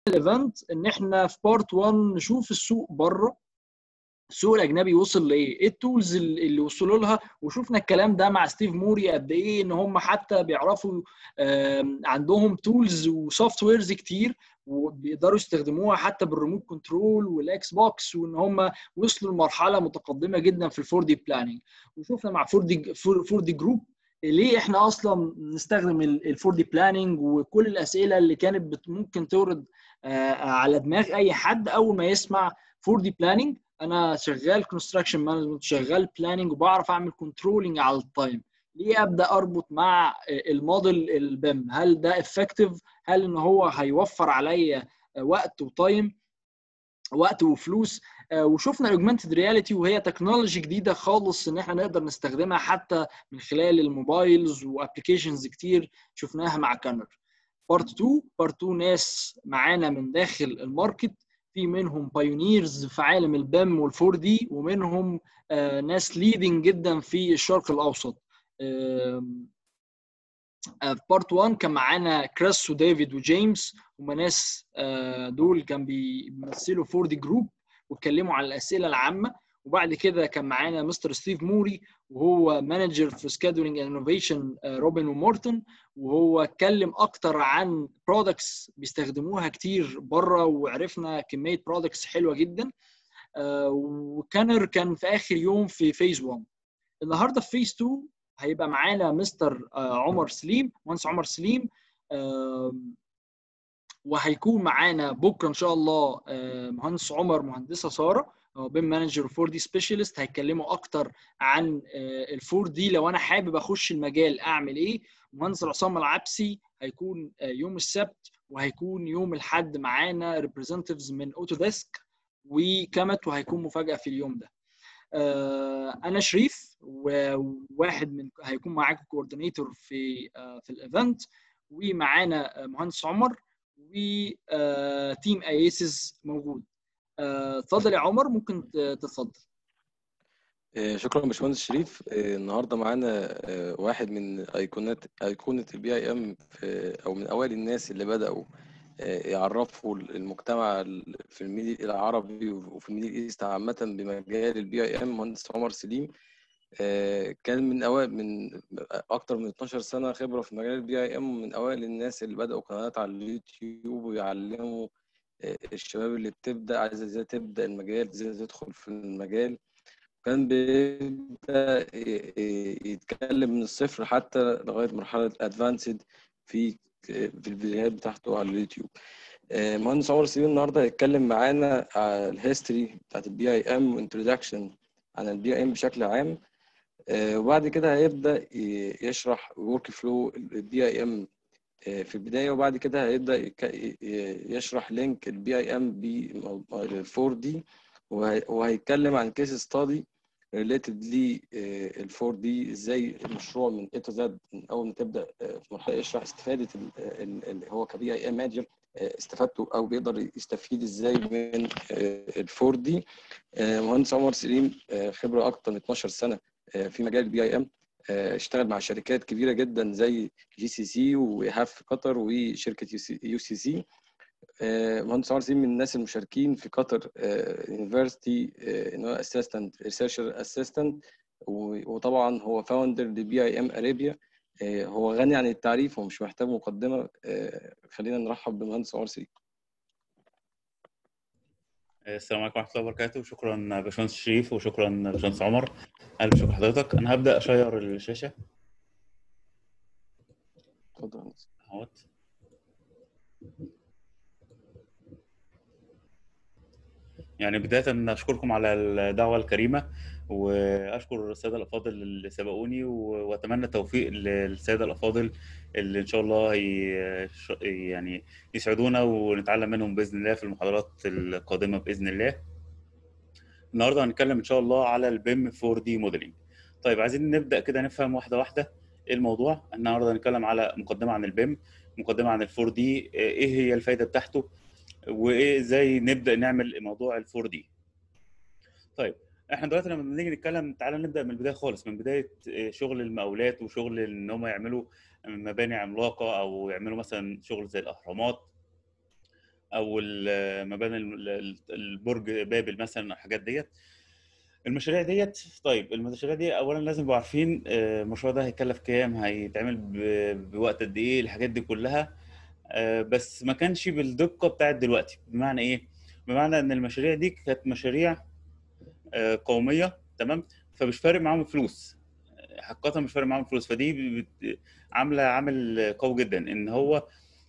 الايفنت ان احنا في بارت 1 نشوف السوق بره السوق الاجنبي وصل لايه؟ ايه التولز اللي وصلوا لها وشفنا الكلام ده مع ستيف موري قد ايه ان هم حتى بيعرفوا عندهم تولز وسوفت ويرز كتير وبيقدروا يستخدموها حتى بالريموت كنترول والاكس بوكس وان هم وصلوا لمرحله متقدمه جدا في الفور دي بلاننج وشفنا مع فور دي فور دي جروب ليه احنا اصلا نستخدم الفور دي بلاننج وكل الاسئله اللي كانت ممكن تورد على دماغ اي حد اول ما يسمع فور دي بلاننج انا شغال كونستراكشن مانجمنت شغال بلاننج وبعرف اعمل كنترولنج على التايم ليه ابدا اربط مع الموديل البيم هل ده افكتيف هل ان هو هيوفر عليا وقت وتايم وقت وفلوس وشفنا الاوجمانتد رياليتي وهي تكنولوجي جديده خالص ان احنا نقدر نستخدمها حتى من خلال الموبايلز وابلكيشنز كتير شفناها مع كانر بارت 2 بارت 2 ناس معانا من داخل الماركت في منهم بايونيرز في عالم البيم والفور دي ومنهم ناس ليدنج جدا في الشرق الاوسط في بارت 1 كان معانا كريس وديفيد وجيمس هم ناس دول كان بيمثلوا فور دي جروب واتكلموا عن الاسئله العامه وبعد كده كان معانا مستر ستيف موري وهو مانجر في سكادولينج انوفيشن روبن ومورتون وهو اتكلم اكتر عن برودكتس بيستخدموها كتير بره وعرفنا كميه برودكتس حلوه جدا وكانر كان في اخر يوم في فيز 1 النهارده في فيز 2 هيبقى معانا مستر عمر سليم مهندس عمر سليم وهيكون معانا بكره ان شاء الله مهندس عمر مهندسه ساره بيم مانجر 4 دي سبيشالست هيتكلموا اكتر عن الفور دي لو انا حابب اخش المجال اعمل ايه مهندس عصام العبسي هيكون يوم السبت وهيكون يوم الاحد معانا ريبريزنتيفز من اوتوديسك وكامت وهيكون مفاجاه في اليوم ده انا شريف وواحد من هيكون معاكم كوردينيتور في في الايفنت ومعانا مهندس عمر وتيم ايسز موجود اتفضل يا عمر ممكن تتفضل شكرا باشمهندس شريف النهارده معانا واحد من ايقونات ايقونه البي اي ام او من اوائل الناس اللي بداوا يعرفوا المجتمع في الميدل العربي وفي الميدل ايست عامه بمجال البي اي ام مهندس عمر سليم كان من اوائل من اكتر من 12 سنه خبره في مجال البي اي ام من اوائل الناس اللي بداوا قنوات على اليوتيوب ويعلموا الشباب اللي بتبدا عايزه ازاي تبدا المجال ازاي تدخل في المجال كان بيبدا يتكلم من الصفر حتى لغايه مرحله ادفانسد في في الفيديوهات بتاعته على اليوتيوب مهندس عمر سليم النهارده هيتكلم معانا على الهيستوري بتاعت البي اي ام وانتروداكشن عن البي اي ام بشكل عام وبعد كده هيبدا يشرح ورك فلو البي اي ام في البدايه وبعد كده هيبدا يشرح لينك البي اي ام ب 4 دي وهيتكلم عن كيس ستادي ريليتد لل 4 دي ازاي المشروع من اي تو زد من اول ما تبدا في مرحله يشرح استفاده اللي هو كبي اي ام مانجر استفادته او بيقدر يستفيد ازاي من ال 4 دي مهندس عمر سليم خبره اكتر من 12 سنه في مجال البي اي ام اشتغل مع شركات كبيره جدا زي جي سي سي وهاف في قطر وشركه يو سي سي مهندس عمر سليم من الناس المشاركين في قطر يونيفرستي ان هو اسيستنت ريسيرشر اسيستنت وطبعا هو فاوندر لبي اي ام اريبيا هو غني عن التعريف ومش محتاج مقدمه خلينا نرحب بمهندس عمر سليم السلام عليكم ورحمه الله وبركاته شكرا باشمهندس شريف وشكرا باشمهندس عمر الف شكر حضرتك انا هبدا اشير الشاشه اتفضل اهوت يعني بدايه اشكركم على الدعوه الكريمه واشكر الساده الافاضل اللي سبقوني واتمنى التوفيق للساده الافاضل اللي ان شاء الله يعني يسعدونا ونتعلم منهم باذن الله في المحاضرات القادمه باذن الله. النهارده هنتكلم ان شاء الله على البيم 4 دي موديلنج. طيب عايزين نبدا كده نفهم واحده واحده ايه الموضوع؟ النهارده هنتكلم على مقدمه عن البيم، مقدمه عن ال 4 دي، ايه هي الفائده بتاعته؟ وايه ازاي نبدا نعمل موضوع ال 4 دي. طيب احنا دلوقتي لما بنيجي نتكلم تعالى نبدا من البدايه خالص من بدايه شغل المقاولات وشغل ان هم يعملوا مباني عملاقه او يعملوا مثلا شغل زي الاهرامات او ال- مباني ال- ال- البرج بابل مثلا الحاجات ديت المشاريع ديت طيب المشاريع دي اولا لازم نبقى عارفين آه، المشروع ده هيكلف كام هيتعمل ب- بوقت قد ايه الحاجات دي كلها آه، بس ما كانش بالدقه بتاعت دلوقتي بمعنى ايه بمعنى ان المشاريع دي كانت مشاريع آه، قوميه تمام فمش فارق معاهم الفلوس حقيقه مش فارق معاهم الفلوس فدي بت- عامله عامل قوي جدا ان هو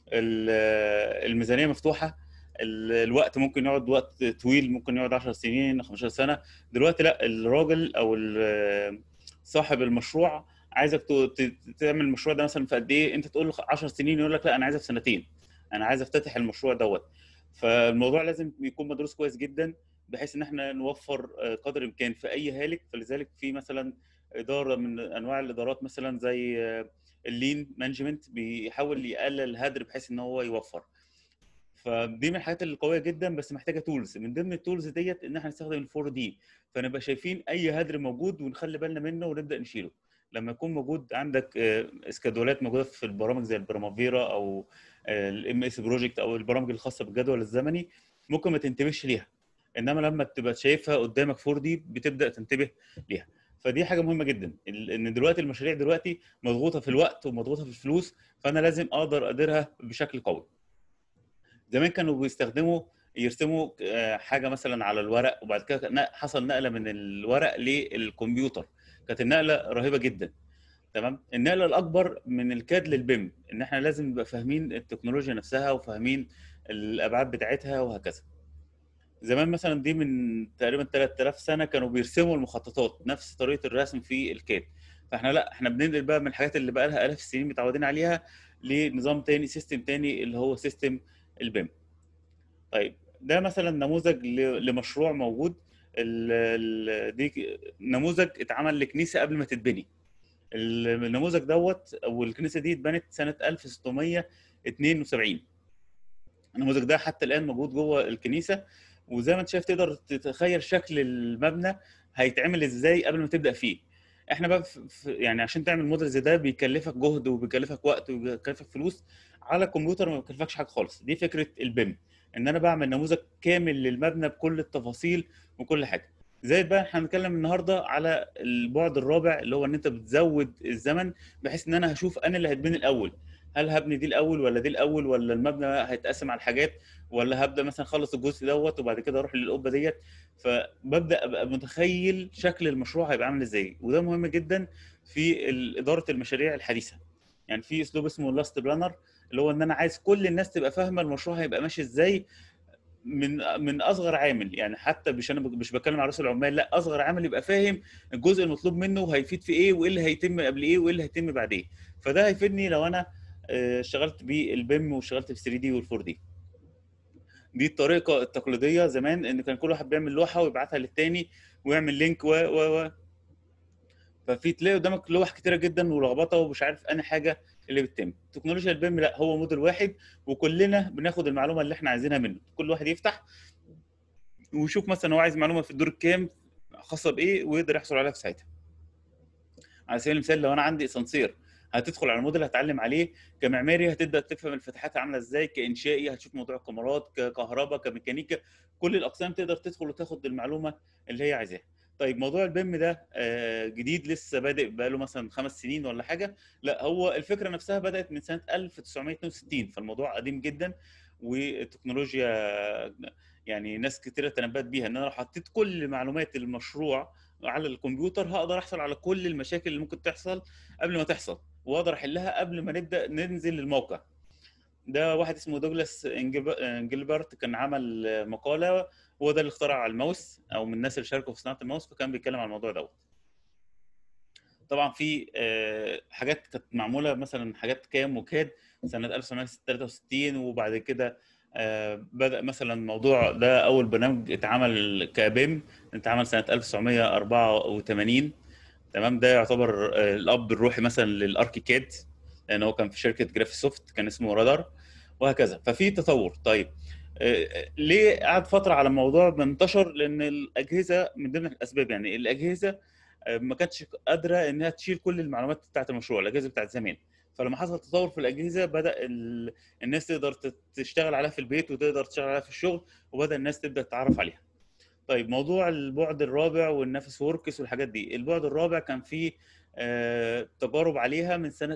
ال- الميزانيه مفتوحه ال- الوقت ممكن يقعد وقت طويل ممكن يقعد 10 سنين 15 سنه دلوقتي لا الراجل او ال- صاحب المشروع عايزك ت- ت- تعمل المشروع ده مثلا في قد ايه انت تقول له 10 سنين يقول لك لا انا عايزها في سنتين انا عايز افتتح المشروع دوت فالموضوع لازم يكون مدروس كويس جدا بحيث ان احنا نوفر آه، قدر الامكان في اي هالك فلذلك في مثلا اداره من انواع الادارات مثلا زي آه، اللين مانجمنت بيحاول يقلل الهدر بحيث ان هو يوفر فدي من الحاجات القويه جدا بس محتاجه تولز من ضمن التولز ديت ان احنا نستخدم الفور دي فنبقى شايفين اي هدر موجود ونخلي بالنا منه ونبدا نشيله لما يكون موجود عندك آه، اسكادولات موجوده في البرامج زي البرامافيرا او الام اس بروجكت او البرامج الخاصه بالجدول الزمني ممكن ما تنتبهش ليها انما لما تبقى شايفها قدامك 4 دي بتبدا تنتبه ليها فدي حاجه مهمه جدا ال- ان دلوقتي المشاريع دلوقتي مضغوطه في الوقت ومضغوطه في الفلوس فانا لازم اقدر اديرها بشكل قوي زمان كانوا بيستخدموا يرسموا آه، حاجه مثلا على الورق وبعد كده ن- حصل نقله من الورق للكمبيوتر كانت النقله رهيبه جدا تمام النقله الاكبر من الكاد للبيم ان احنا لازم نبقى فاهمين التكنولوجيا نفسها وفاهمين الابعاد بتاعتها وهكذا زمان مثلا دي من تقريبا 3000 سنه كانوا بيرسموا المخططات نفس طريقه الرسم في الكاد فاحنا لا احنا بننقل بقى من الحاجات اللي بقى لها الاف السنين متعودين عليها لنظام تاني سيستم تاني اللي هو سيستم البيم طيب ده مثلا نموذج ل- لمشروع موجود ال- ال- دي نموذج اتعمل لكنيسه قبل ما تتبني النموذج دوت او الكنيسه دي اتبنت سنه 1672 النموذج ده حتى الان موجود جوه الكنيسه وزي ما انت شايف تقدر تتخيل شكل المبنى هيتعمل ازاي قبل ما تبدا فيه احنا بقى في في- يعني عشان تعمل موديل زي ده بيكلفك جهد وبيكلفك وقت وبيكلفك فلوس على الكمبيوتر ما بيكلفكش حاجه خالص دي فكره البيم ان انا بعمل نموذج كامل للمبنى بكل التفاصيل وكل حاجه زائد بقى احنا هنتكلم النهارده على البعد الرابع اللي هو ان انت بتزود الزمن بحيث ان انا هشوف انا اللي هتبني الاول هل هبني دي الاول ولا دي الاول ولا المبنى هيتقسم على حاجات ولا هبدا مثلا اخلص الجزء دوت وبعد كده اروح للقبه ديت فببدا ابقى متخيل شكل المشروع هيبقى عامل ازاي وده مهم جدا في ال- اداره المشاريع الحديثه يعني في اسلوب اسمه لاست بلانر اللي هو ان انا عايز كل الناس تبقى فاهمه المشروع هيبقى ماشي ازاي من من اصغر عامل يعني حتى مش انا مش بتكلم على رؤوس العمال لا اصغر عامل يبقى فاهم الجزء المطلوب منه هيفيد في ايه وايه اللي هيتم قبل ايه وايه اللي هيتم بعد ايه فده هيفيدني لو انا آه، اشتغلت بالبيم واشتغلت في 3 دي وال4 دي دي الطريقه التقليديه زمان ان كان كل واحد بيعمل لوحه ويبعتها للتاني ويعمل لينك و و و ففي تلاقي قدامك لوح كتيره جدا ولخبطه ومش عارف انا حاجه اللي بتتم تكنولوجيا البيم لا هو موديل واحد وكلنا بناخد المعلومه اللي احنا عايزينها منه كل واحد يفتح ويشوف مثلا هو عايز معلومه في الدور الكام خاصه بايه ويقدر يحصل عليها في ساعتها على سبيل المثال لو انا عندي اسانسير هتدخل على الموديل هتعلم عليه كمعماري هتبدا تفهم الفتحات عامله ازاي كانشائي هتشوف موضوع الكاميرات ككهرباء كميكانيكا كل الاقسام تقدر تدخل وتاخد المعلومه اللي هي عايزاها طيب موضوع البيم ده آه، جديد لسه بادئ بقاله مثلا خمس سنين ولا حاجه لا هو الفكره نفسها بدات من سنه 1962 فالموضوع قديم جدا والتكنولوجيا يعني ناس كتيره تنبأت بيها ان انا لو حطيت كل معلومات المشروع على الكمبيوتر هقدر احصل على كل المشاكل اللي ممكن تحصل قبل ما تحصل واقدر احلها قبل ما نبدا ننزل الموقع ده واحد اسمه دوجلاس إنجب- انجلبرت كان عمل مقاله هو ده اللي اخترع الماوس او من الناس اللي شاركوا في صناعه الماوس فكان بيتكلم عن الموضوع دوت طبعا في آه، حاجات كانت معموله مثلا حاجات كام وكاد سنه 1963 وبعد كده آه، بدا مثلا الموضوع ده اول برنامج اتعمل كبيم اتعمل سنه 1984 تمام ده يعتبر آه، الاب الروحي مثلا للاركيكاد لان هو كان في شركه جرافي سوفت كان اسمه رادار وهكذا ففي تطور طيب آه، ليه قعد فتره على الموضوع ما انتشر لان الاجهزه من ضمن الاسباب يعني الاجهزه آه، ما كانتش قادره انها تشيل كل المعلومات بتاعت المشروع الاجهزه بتاعت زمان فلما حصل تطور في الاجهزه بدا ال... الناس تقدر تت- تشتغل عليها في البيت وتقدر تشتغل عليها في الشغل وبدا الناس تبدا تتعرف عليها طيب موضوع البعد الرابع والنفس وركس والحاجات دي البعد الرابع كان فيه آه، تجارب عليها من سنه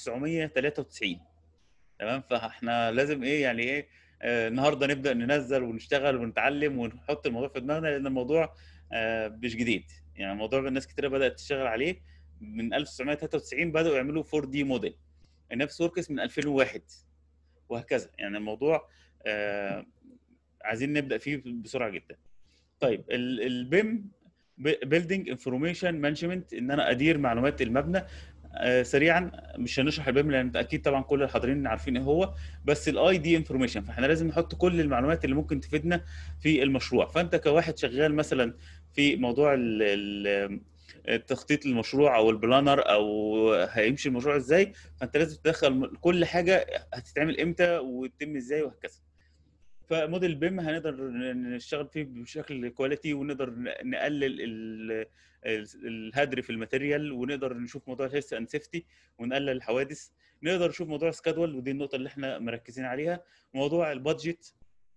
1993 تمام فاحنا لازم ايه يعني ايه آه، النهارده نبدا ننزل ونشتغل ونتعلم ونحط الموضوع في دماغنا لان الموضوع آه، مش جديد يعني الموضوع الناس كتير بدات تشتغل عليه من 1993 بداوا يعملوا 4 دي موديل النفس وركس من 2001 وهكذا يعني الموضوع آه، عايزين نبدا فيه بسرعه جدا طيب البيم بيلدينج انفورميشن مانجمنت ان انا ادير معلومات المبنى آه، سريعا مش هنشرح البيم لان اكيد طبعا كل الحاضرين عارفين ايه هو بس الاي دي انفورميشن فاحنا لازم نحط كل المعلومات اللي ممكن تفيدنا في المشروع فانت كواحد شغال مثلا في موضوع ال- ال- التخطيط المشروع او البلانر او هيمشي المشروع ازاي فانت لازم تدخل كل حاجه هتتعمل امتى وتتم ازاي وهكذا فموديل بيم هنقدر نشتغل فيه بشكل كواليتي ونقدر نقلل ال- ال- الهدر في الماتيريال ونقدر نشوف موضوع الهيلث اند سيفتي ونقلل الحوادث نقدر نشوف موضوع سكادول ودي النقطه اللي احنا مركزين عليها موضوع البادجت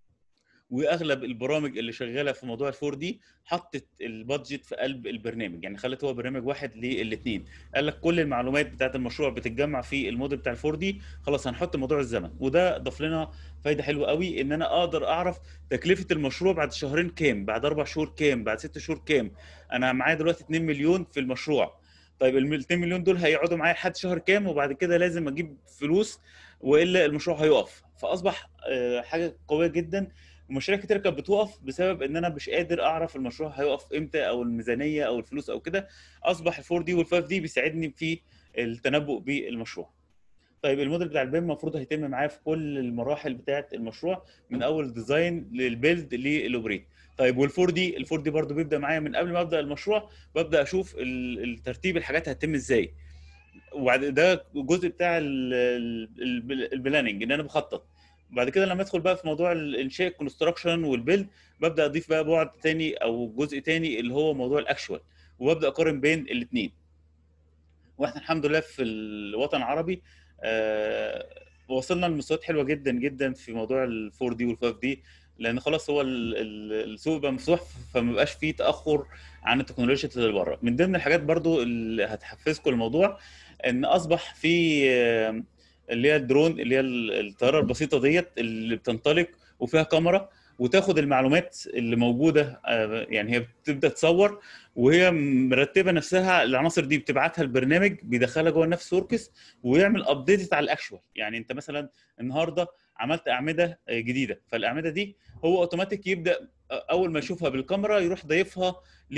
واغلب البرامج اللي شغاله في موضوع الفور دي حطت البادجت في قلب البرنامج يعني خلت هو برنامج واحد للاثنين قال لك كل المعلومات بتاعت المشروع بتتجمع في الموديل بتاع الفور دي خلاص هنحط موضوع الزمن وده ضاف لنا فايده حلوه قوي ان انا اقدر اعرف تكلفه المشروع بعد شهرين كام بعد اربع شهور كام بعد ست شهور كام انا معايا دلوقتي 2 مليون في المشروع طيب ال 2 مليون دول هيقعدوا معايا لحد شهر كام وبعد كده لازم اجيب فلوس والا المشروع هيقف فاصبح آه، حاجه قويه جدا ومشاريع كتير كانت بتوقف بسبب ان انا مش قادر اعرف المشروع هيقف امتى او الميزانيه او الفلوس او كده اصبح الفور دي والفايف دي بيساعدني في التنبؤ بالمشروع طيب الموديل بتاع البيم المفروض هيتم معايا في كل المراحل بتاعه المشروع من اول ديزاين للبيلد للاوبريت طيب والفور دي الفور دي برضو بيبدا معايا من قبل ما ابدا المشروع ببدا اشوف ال- الترتيب الحاجات هتتم ازاي وبعد ده الجزء بتاع ال- ال- البلاننج ان انا بخطط بعد كده لما ادخل بقى في موضوع الانشاء الكونستراكشن والبيلد ببدا اضيف بقى بعد تاني او جزء تاني اللي هو موضوع الاكشوال وببدا اقارن بين الاثنين واحنا الحمد لله في الوطن العربي آه، وصلنا لمستويات حلوه جدا جدا في موضوع الفور دي والفايف دي لان خلاص هو ال- ال- السوق بقى مفتوح فما بقاش فيه تاخر عن التكنولوجيا اللي بره من ضمن الحاجات برضو اللي هتحفزكم الموضوع ان اصبح في آه، اللي هي الدرون اللي هي ال- الطياره البسيطه ديت اللي بتنطلق وفيها كاميرا وتاخد المعلومات اللي موجوده آه، يعني هي بتبدا تصور وهي مرتبه نفسها العناصر دي بتبعتها البرنامج بيدخلها جوه النفس وركس ويعمل ابديت على الاكشوال يعني انت مثلا النهارده عملت اعمده آه، جديده فالاعمده دي هو اوتوماتيك يبدا اول ما يشوفها بالكاميرا يروح ضايفها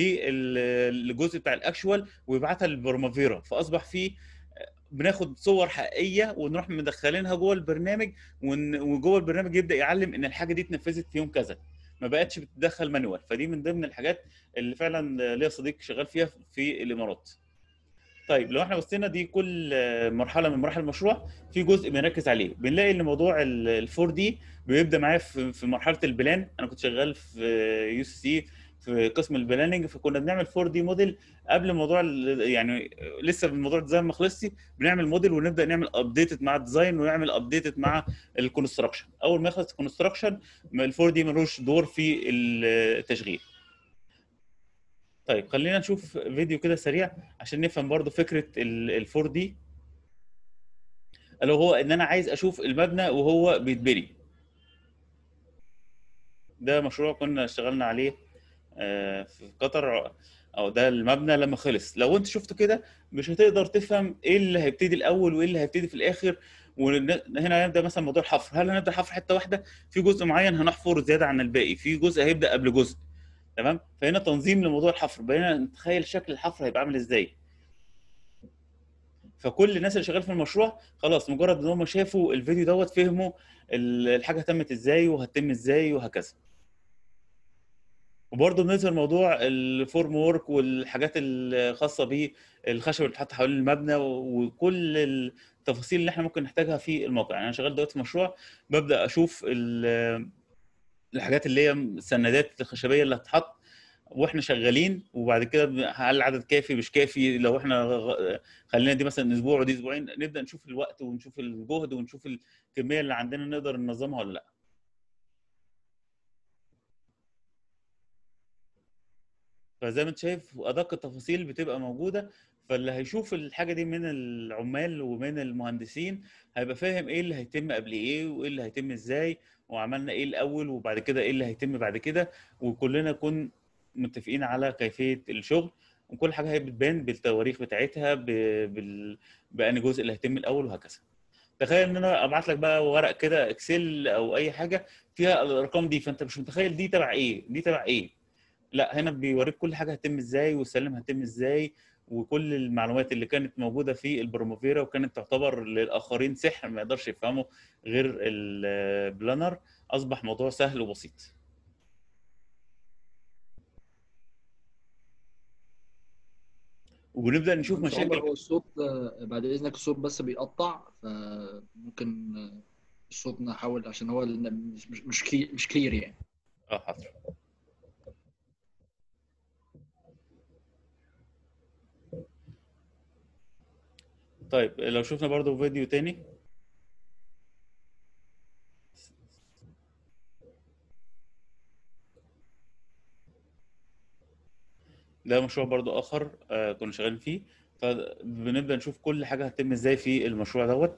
لل- للجزء بتاع الاكشوال ويبعتها للبرمافيرا فاصبح في بناخد صور حقيقيه ونروح مدخلينها جوه البرنامج ون- وجوه البرنامج يبدا يعلم ان الحاجه دي اتنفذت في يوم كذا ما بقتش بتدخل مانوال فدي من ضمن الحاجات اللي فعلا ليا صديق شغال فيها في الامارات طيب لو احنا بصينا دي كل مرحله من مراحل المشروع في جزء بنركز عليه بنلاقي ان موضوع الفور دي بيبدا معايا في في مرحله البلان انا كنت شغال في يو سي سي في قسم البلاننج فكنا بنعمل 4 دي موديل قبل موضوع ال- يعني لسه الموضوع الديزاين ما خلصش بنعمل موديل ونبدا نعمل ابديتد مع الديزاين ونعمل ابديتد مع الكونستراكشن اول ما يخلص الكونستراكشن الفور دي ملوش دور في التشغيل طيب خلينا نشوف فيديو كده سريع عشان نفهم برضو فكره الفور دي اللي هو ان انا عايز اشوف المبنى وهو بيتبني ده مشروع كنا اشتغلنا عليه آه، في قطر او ده المبنى لما خلص لو انت شفته كده مش هتقدر تفهم ايه اللي هيبتدي الاول وايه اللي هيبتدي في الاخر وهنا هنبدا مثلا موضوع الحفر هل هنبدا حفر حته واحده في جزء معين هنحفر زياده عن الباقي في جزء هيبدا قبل جزء تمام فهنا تنظيم لموضوع الحفر بقينا نتخيل شكل الحفر هيبقى عامل ازاي فكل الناس اللي شغال في المشروع خلاص مجرد ان هم شافوا الفيديو دوت فهموا ال- الحاجه تمت ازاي وهتتم ازاي وهكذا وبرضه بنظهر موضوع الفورم وورك والحاجات الخاصه بالخشب اللي بتتحط حوالين المبنى وكل التفاصيل اللي احنا ممكن نحتاجها في الموقع يعني انا شغال دلوقتي في مشروع ببدا اشوف ال- الحاجات اللي هي السندات الخشبيه اللي هتتحط واحنا شغالين وبعد كده ب- هل العدد كافي مش كافي لو احنا غ- خلينا دي مثلا اسبوع ودي اسبوعين نبدا نشوف الوقت ونشوف الجهد ونشوف الكميه اللي عندنا نقدر ننظمها ولا لا فزي ما انت شايف ادق التفاصيل بتبقى موجوده فاللي هيشوف الحاجه دي من العمال ومن المهندسين هيبقى فاهم ايه اللي هيتم قبل ايه وايه اللي هيتم ازاي وعملنا ايه الاول وبعد كده ايه اللي هيتم بعد كده وكلنا نكون متفقين على كيفيه الشغل وكل حاجه هي بتبان بالتواريخ بتاعتها ب... بال... بأني جزء اللي هيتم الاول وهكذا تخيل ان انا ابعت لك بقى ورق كده اكسل او اي حاجه فيها الارقام دي فانت مش متخيل دي تبع ايه دي تبع ايه لا هنا بيوريك كل حاجه هتتم ازاي والسلم هتتم ازاي وكل المعلومات اللي كانت موجوده في البروموفيرا وكانت تعتبر للاخرين سحر ما يقدرش يفهمه غير البلانر اصبح موضوع سهل وبسيط وبنبدا نشوف باشمهندس عمر مشاكل هو الصوت آه، بعد اذنك الصوت بس بيقطع فممكن آه، الصوت نحاول عشان هو ال- مش مش مش كلي- مش كلير يعني اه حاضر طيب لو شفنا برضو فيديو تاني ده مشروع برضو اخر آه كنا شغالين فيه فبنبدا نشوف كل حاجه هتتم ازاي في المشروع دوت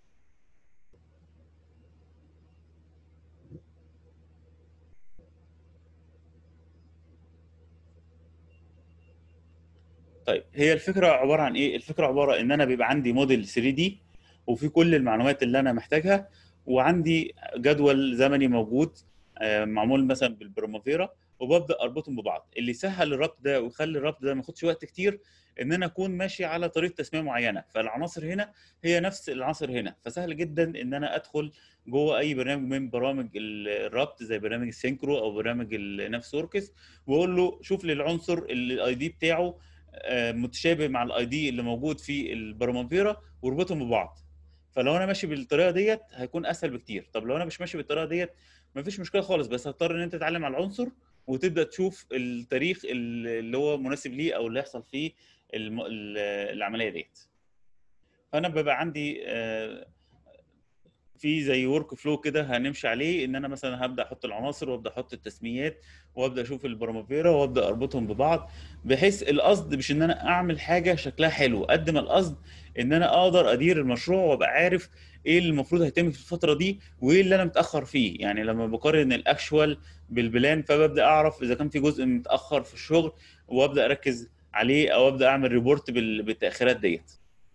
طيب هي الفكره عباره عن ايه الفكره عباره ان انا بيبقى عندي موديل 3 دي وفي كل المعلومات اللي انا محتاجها وعندي جدول زمني موجود آه، معمول مثلا بالبروموفيرا وببدا اربطهم ببعض اللي يسهل الربط ده ويخلي الربط ده ما ياخدش وقت كتير ان انا اكون ماشي على طريقه تسميه معينه فالعناصر هنا هي نفس العناصر هنا فسهل جدا ان انا ادخل جوه اي برنامج من برامج الربط زي برنامج السينكرو او برنامج النفس وركس واقول له شوف لي العنصر اللي الاي دي بتاعه آه، متشابه مع الاي دي اللي موجود في البروموفيرا واربطهم ببعض فلو انا ماشي بالطريقه ديت هيكون اسهل بكتير طب لو انا مش ماشي بالطريقه ديت مفيش مشكله خالص بس هتضطر ان انت تتعلم على العنصر وتبدا تشوف التاريخ اللي هو مناسب ليه او اللي يحصل فيه الم... ال- العمليه ديت فانا بيبقى عندي آه، في زي ورك فلو كده هنمشي عليه ان انا مثلا هبدا احط العناصر وابدا احط التسميات وابدا اشوف البروموفيرا وابدا اربطهم ببعض بحيث القصد مش ان انا اعمل حاجه شكلها حلو قد ما القصد ان انا اقدر ادير المشروع وابقى عارف ايه اللي المفروض هيتم في الفتره دي وايه اللي انا متاخر فيه يعني لما بقارن الاكشوال بالبلان فببدا اعرف اذا كان في جزء متاخر في الشغل وابدا اركز عليه او ابدا اعمل ريبورت بال- بالتاخيرات ديت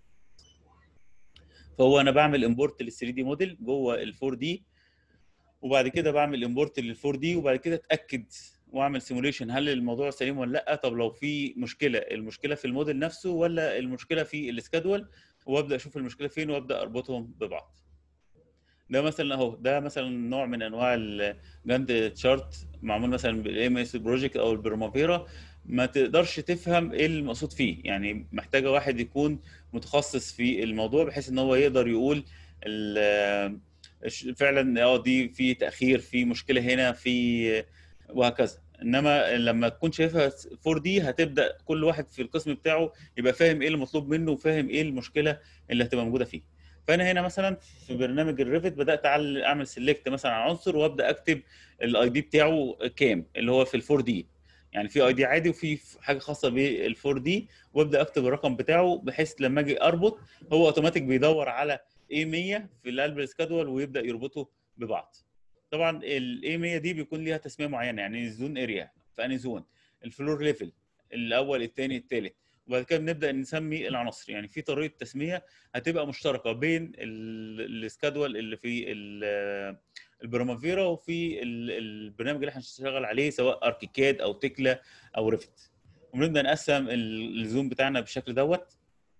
فهو انا بعمل امبورت لل 3 دي موديل جوه ال 4 دي وبعد كده بعمل امبورت لل 4 دي وبعد كده اتاكد واعمل سيموليشن هل الموضوع سليم ولا لا طب لو في مشكله المشكله في الموديل نفسه ولا المشكله في السكادول وابدا اشوف المشكله فين وابدا اربطهم ببعض ده مثلا اهو ده مثلا نوع من انواع الجاند تشارت معمول مثلا بالام اس بروجكت او البرمافيرا ما تقدرش تفهم ايه المقصود فيه يعني محتاجه واحد يكون متخصص في الموضوع بحيث ان هو يقدر يقول ال- فعلا اه دي في تاخير في مشكله هنا في وهكذا انما لما تكون شايفها 4 دي هتبدا كل واحد في القسم بتاعه يبقى فاهم ايه المطلوب منه وفاهم ايه المشكله اللي هتبقى موجوده فيه فانا هنا مثلا في برنامج الريفت بدات أعل- اعمل سيلكت مثلا على عنصر وابدا اكتب الاي دي بتاعه كام اللي هو في ال 4 دي يعني في اي دي عادي وفي حاجه خاصه بال 4 دي وابدا اكتب الرقم بتاعه بحيث لما اجي اربط هو اوتوماتيك بيدور على اي 100 في قلب السكادول ويبدا يربطه ببعض طبعا الاي 100 دي بيكون ليها تسميه معينه يعني الزون اريا في انهي زون الفلور ليفل الاول الثاني الثالث وبعد كده بنبدا نسمي العناصر يعني في طريقه تسميه هتبقى مشتركه بين ال- السكادول اللي في ال- البرامافيرا وفي ال- البرنامج اللي احنا هنشتغل عليه سواء اركيكاد او تكلا او ريفت ونبدا نقسم ال- الزوم بتاعنا بالشكل دوت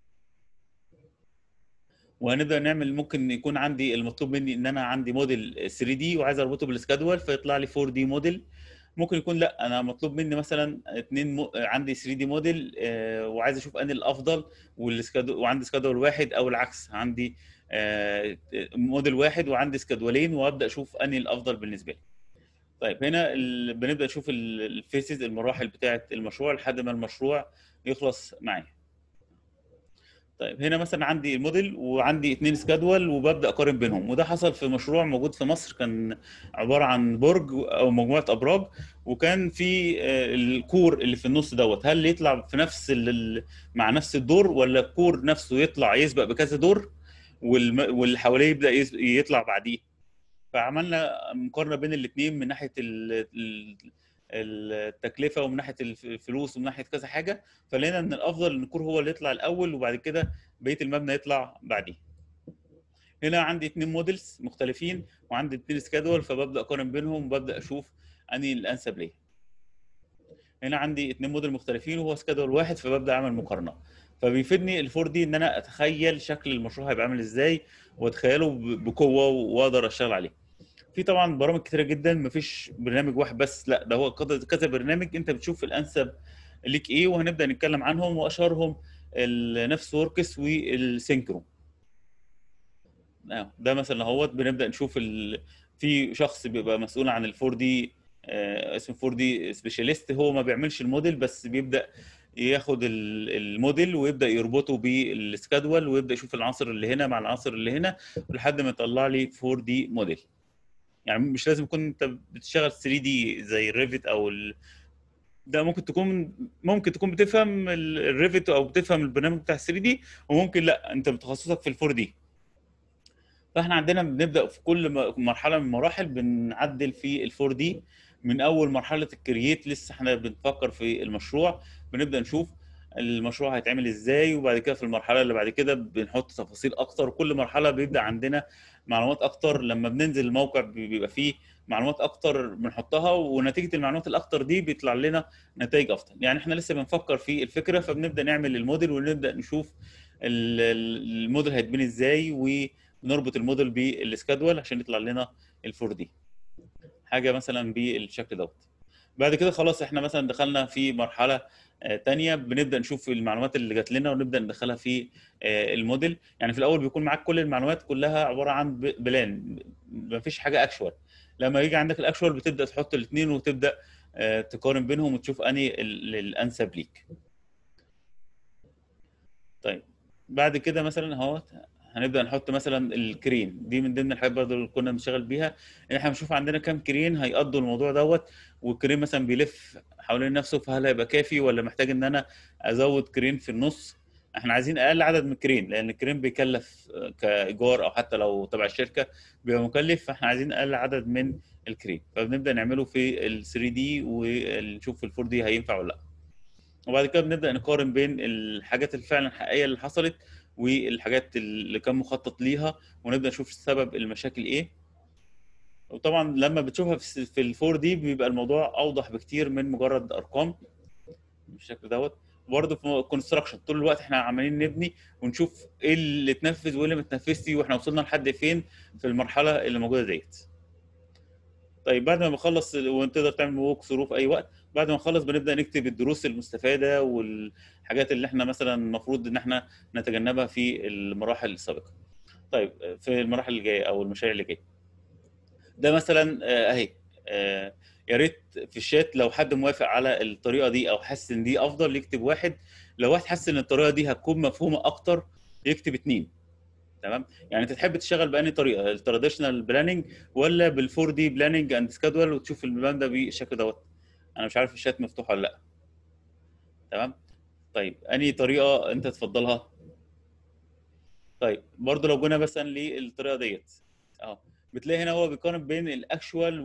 وهنبدا نعمل ممكن يكون عندي المطلوب مني ان انا عندي موديل 3 دي وعايز اربطه بالسكادول فيطلع لي 4 دي موديل ممكن يكون لا انا مطلوب مني مثلا اتنين م... عندي 3 دي موديل آه وعايز اشوف انهي الافضل والسكادول وعندي سكادول واحد او العكس عندي آه موديل واحد وعندي سكادولين وابدا اشوف انهي الافضل بالنسبه لي طيب هنا ال... بنبدا نشوف الفيسز المراحل بتاعه المشروع لحد ما المشروع يخلص معايا طيب هنا مثلا عندي الموديل وعندي اتنين سكادول وببدا اقارن بينهم وده حصل في مشروع موجود في مصر كان عباره عن برج او مجموعه ابراج وكان في آه، الكور اللي في النص دوت هل يطلع في نفس ال... مع نفس الدور ولا الكور نفسه يطلع يسبق بكذا دور والم... واللي حواليه يبدا يس... يطلع بعديه فعملنا مقارنه بين الاثنين من ناحيه ال... ال... التكلفه ومن ناحيه الف- الفلوس ومن ناحيه كذا حاجه فلقينا ان الافضل ان الكور هو اللي يطلع الاول وبعد كده بقيه المبنى يطلع بعديه هنا عندي اتنين موديلز مختلفين وعندي اتنين سكادول فببدا اقارن بينهم وببدا اشوف انهي الانسب ليا هنا عندي اتنين موديل مختلفين وهو سكادول واحد فببدا اعمل مقارنه فبيفيدني الفور دي ان انا اتخيل شكل المشروع هيبقى عامل ازاي واتخيله ب- بقوه واقدر اشتغل عليه في طبعا برامج كتيره جدا مفيش برنامج واحد بس لا ده هو كذا كذا برنامج انت بتشوف الانسب ليك ايه وهنبدا نتكلم عنهم واشهرهم النفس وركس والسينكرو آه، ده مثلا اهوت بنبدا نشوف ال... في شخص بيبقى مسؤول عن الفور دي اسمه 4 دي سبيشاليست هو ما بيعملش الموديل بس بيبدا ياخد ال- الموديل ويبدا يربطه بالسكادول ويبدا يشوف العناصر اللي هنا مع العناصر اللي هنا لحد ما يطلع لي 4 دي موديل يعني مش لازم يكون انت بتشتغل 3 دي زي الريفت او ال... ده ممكن تكون ممكن تكون بتفهم ال- الريفت او بتفهم البرنامج بتاع 3 دي وممكن لا انت بتخصصك في الفور دي فاحنا عندنا بنبدا في كل م- مرحله من المراحل بنعدل في الفور دي من اول مرحله الكرييت لسه احنا بنفكر في المشروع بنبدا نشوف المشروع هيتعمل ازاي وبعد كده في المرحله اللي بعد كده بنحط تفاصيل اكتر وكل مرحله بيبدا عندنا معلومات اكتر لما بننزل الموقع بي- بيبقى فيه معلومات اكتر بنحطها ونتيجه المعلومات الاكتر دي بيطلع لنا نتائج افضل يعني احنا لسه بنفكر في الفكره فبنبدا نعمل الموديل ونبدا نشوف ال- ال- الموديل هيتبني ازاي ونربط الموديل بالسكادول عشان يطلع لنا الفور دي حاجه مثلا بالشكل دوت بعد كده خلاص احنا مثلا دخلنا في مرحله آه، تانية بنبدا نشوف المعلومات اللي جات لنا ونبدا ندخلها في آه، الموديل يعني في الاول بيكون معاك كل المعلومات كلها عباره عن ب- بلان مفيش حاجه اكشوال لما يجي عندك الاكشوال بتبدا تحط الاثنين وتبدا آه، تقارن بينهم وتشوف انهي ال- الانسب ليك طيب بعد كده مثلا اهوت هنبدا نحط مثلا الكرين دي من ضمن الحاجات برضه اللي كنا بنشتغل بيها ان احنا بنشوف عندنا كام كرين هيقضوا الموضوع دوت والكرين مثلا بيلف حوالين نفسه فهل هيبقى كافي ولا محتاج ان انا ازود كرين في النص احنا عايزين اقل عدد من الكرين لان الكرين بيكلف آه، كايجار او حتى لو تبع الشركه بيبقى مكلف فاحنا عايزين اقل عدد من الكرين فبنبدا نعمله في ال 3 دي ونشوف في ال 4 دي هينفع ولا لا وبعد كده بنبدا نقارن بين الحاجات الفعلا الحقيقيه اللي حصلت والحاجات اللي كان مخطط ليها ونبدا نشوف سبب المشاكل ايه وطبعا لما بتشوفها في في الفور دي بيبقى الموضوع اوضح بكتير من مجرد ارقام بالشكل دوت برضه في الكونستراكشن طول الوقت احنا عمالين نبني ونشوف ايه اللي اتنفذ وايه اللي ما اتنفذش واحنا وصلنا لحد فين في المرحله اللي موجوده ديت طيب بعد ما بخلص وتقدر تعمل ووك ثرو في اي وقت بعد ما نخلص بنبدا نكتب الدروس المستفاده والحاجات اللي احنا مثلا المفروض ان احنا نتجنبها في المراحل السابقه طيب في المراحل اللي جايه او المشاريع اللي جايه ده مثلا آه، اهي آه، يا ريت في الشات لو حد موافق على الطريقه دي او حاسس ان دي افضل يكتب واحد لو واحد حاسس ان الطريقه دي هتكون مفهومه اكتر يكتب اتنين تمام يعني انت تحب تشتغل بأنهي طريقه التراديشنال بلاننج ولا بالفور دي بلاننج اند سكادول وتشوف المبان ده بالشكل دوت انا مش عارف الشات مفتوح ولا لا تمام طيب انهي طريقه انت تفضلها طيب برضو لو جينا مثلا للطريقه ديت اه بتلاقي هنا هو بيقارن بين الاكشوال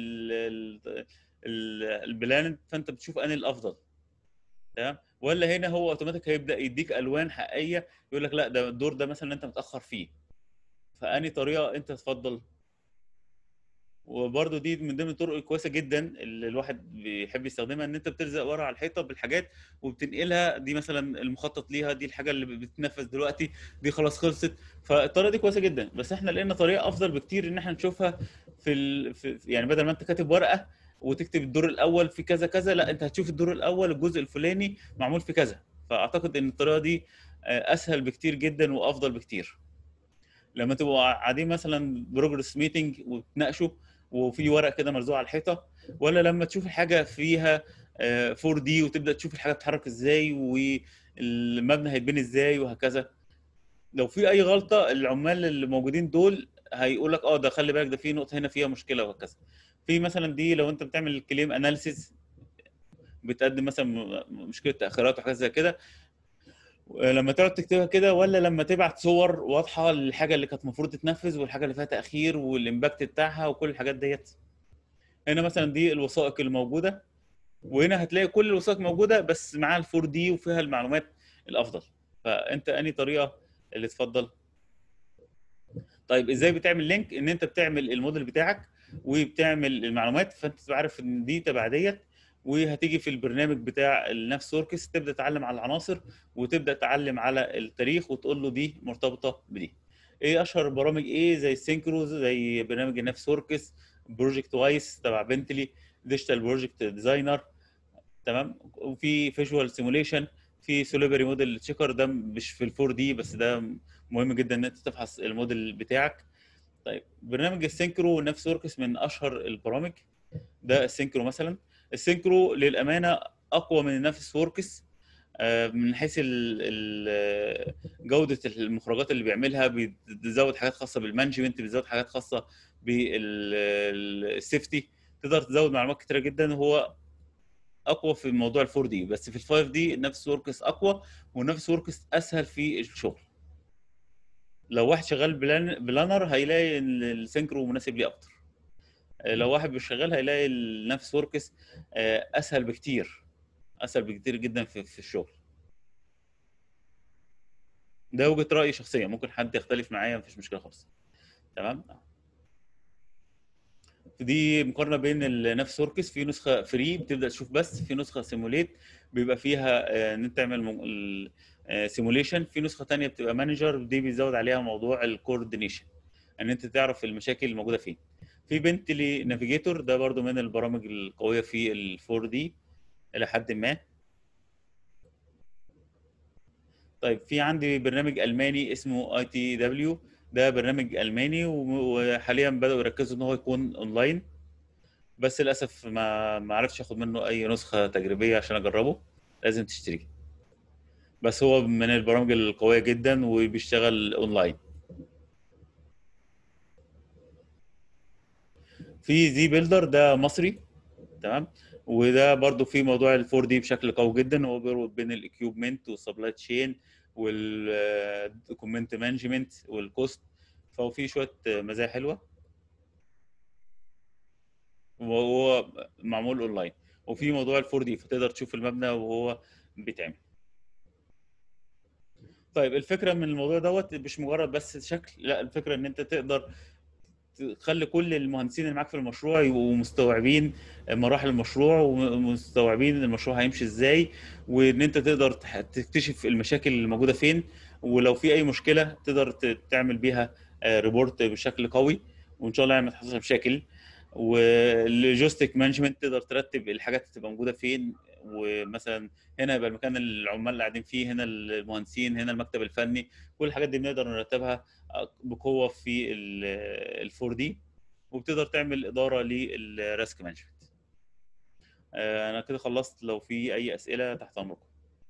والبلان فانت بتشوف انهي الافضل تمام ولا هنا هو اوتوماتيك هيبدا يديك الوان حقيقيه يقول لك لا ده الدور ده مثلا انت متاخر فيه فانهي طريقه انت تفضل وبرده دي من ضمن الطرق الكويسه جدا اللي الواحد بيحب يستخدمها ان انت بتلزق ورا على الحيطه بالحاجات وبتنقلها دي مثلا المخطط ليها دي الحاجه اللي بتتنفذ دلوقتي دي خلاص خلصت فالطريقه دي كويسه جدا بس احنا لقينا طريقه افضل بكتير ان احنا نشوفها في, ال... في يعني بدل ما انت كاتب ورقه وتكتب الدور الاول في كذا كذا لا انت هتشوف الدور الاول الجزء الفلاني معمول في كذا فاعتقد ان الطريقه دي آه، اسهل بكتير جدا وافضل بكتير لما تبقوا قاعدين مثلا بروجرس ميتنج وتناقشوا وفي ورق كده مرزوع على الحيطه ولا لما تشوف الحاجه فيها 4 دي وتبدا تشوف الحاجه بتتحرك ازاي والمبنى هيتبني ازاي وهكذا لو في اي غلطه العمال اللي موجودين دول هيقول لك اه ده خلي بالك ده في نقطه هنا فيها مشكله وهكذا في مثلا دي لو انت بتعمل كليم اناليسيز بتقدم مثلا م- مشكله تاخيرات وحاجات زي كده لما تقعد تكتبها كده ولا لما تبعت صور واضحه للحاجه اللي كانت المفروض تتنفذ والحاجه اللي فيها تاخير والامباكت بتاعها وكل الحاجات ديت هنا مثلا دي الوثائق اللي موجوده وهنا هتلاقي كل الوثائق موجوده بس معاها الفور دي وفيها المعلومات الافضل فانت انهي طريقه اللي تفضل طيب ازاي بتعمل لينك ان انت بتعمل الموديل بتاعك وبتعمل المعلومات فانت تبقى عارف ان دي تبع ديت وهتيجي في البرنامج بتاع النفس وركس تبدا تتعلم على العناصر وتبدا تعلم على التاريخ وتقول له دي مرتبطه بدي ايه اشهر برامج ايه زي السينكرو زي برنامج النفس وركس بروجكت وايس تبع بنتلي ديجيتال بروجكت ديزاينر تمام وفي فيجوال سيموليشن في سوليبري موديل تشيكر ده مش في الفور دي بس ده مهم جدا ان انت تفحص الموديل بتاعك طيب برنامج السينكرو والنفس وركس من اشهر البرامج ده السينكرو مثلا السينكرو للامانه اقوى من النفس وركس آه، من حيث ال- ال- جوده المخرجات اللي بيعملها بيزود حاجات خاصه بالمانجمنت بيزود حاجات خاصه بالسيفتي تقدر تزود معلومات كتيره جدا وهو اقوى في موضوع الفور دي بس في الفايف دي نفس وركس اقوى ونفس وركس اسهل في الشغل لو واحد شغال بلان بلانر هيلاقي ان السينكرو مناسب ليه اكتر آه، لو واحد مش شغال هيلاقي النفس وركس آه، اسهل بكتير اسهل بكتير جدا في, في الشغل ده وجهة رأيي شخصيا ممكن حد يختلف معايا مفيش مشكلة خالص تمام دي مقارنة بين النفس وركس في نسخة فري بتبدأ تشوف بس في نسخة سيموليت بيبقى فيها آه، ان انت تعمل سيموليشن في نسخة تانية بتبقى مانجر دي بيزود عليها موضوع الكوردينيشن ان انت تعرف المشاكل الموجودة فين في بنتلي نافيجيتور ده برضو من البرامج القوية في الفور دي الى حد ما طيب في عندي برنامج الماني اسمه اي تي دبليو ده برنامج الماني و- وحاليا بداوا يركزوا ان هو يكون اونلاين بس للاسف ما ما عرفتش اخد منه اي نسخه تجريبيه عشان اجربه لازم تشتريه بس هو من البرامج القويه جدا وبيشتغل اونلاين في زي بيلدر ده مصري تمام وده برضو في موضوع الفور دي بشكل قوي جدا هو بيربط بين الاكيوبمنت والسبلاي تشين والدوكيومنت مانجمنت والكوست فهو في شويه مزايا حلوه وهو معمول اونلاين وفي موضوع الفور دي فتقدر تشوف المبنى وهو بيتعمل طيب الفكره من الموضوع دوت مش مجرد بس شكل لا الفكره ان انت تقدر تخلي كل المهندسين اللي معاك في المشروع يبقوا مستوعبين مراحل المشروع ومستوعبين المشروع هيمشي ازاي وان انت تقدر تح- تكتشف المشاكل اللي موجوده فين ولو في اي مشكله تقدر ت- تعمل بيها ريبورت بشكل قوي وان شاء الله يعني ما تحصلش مشاكل واللوجيستيك مانجمنت تقدر ترتب الحاجات اللي تبقى موجوده فين ومثلا هنا يبقى المكان اللي العمال اللي قاعدين فيه هنا المهندسين هنا المكتب الفني كل الحاجات دي بنقدر نرتبها بقوه في الفور دي وبتقدر تعمل اداره للريسك مانجمنت انا كده خلصت لو في اي اسئله تحت امركم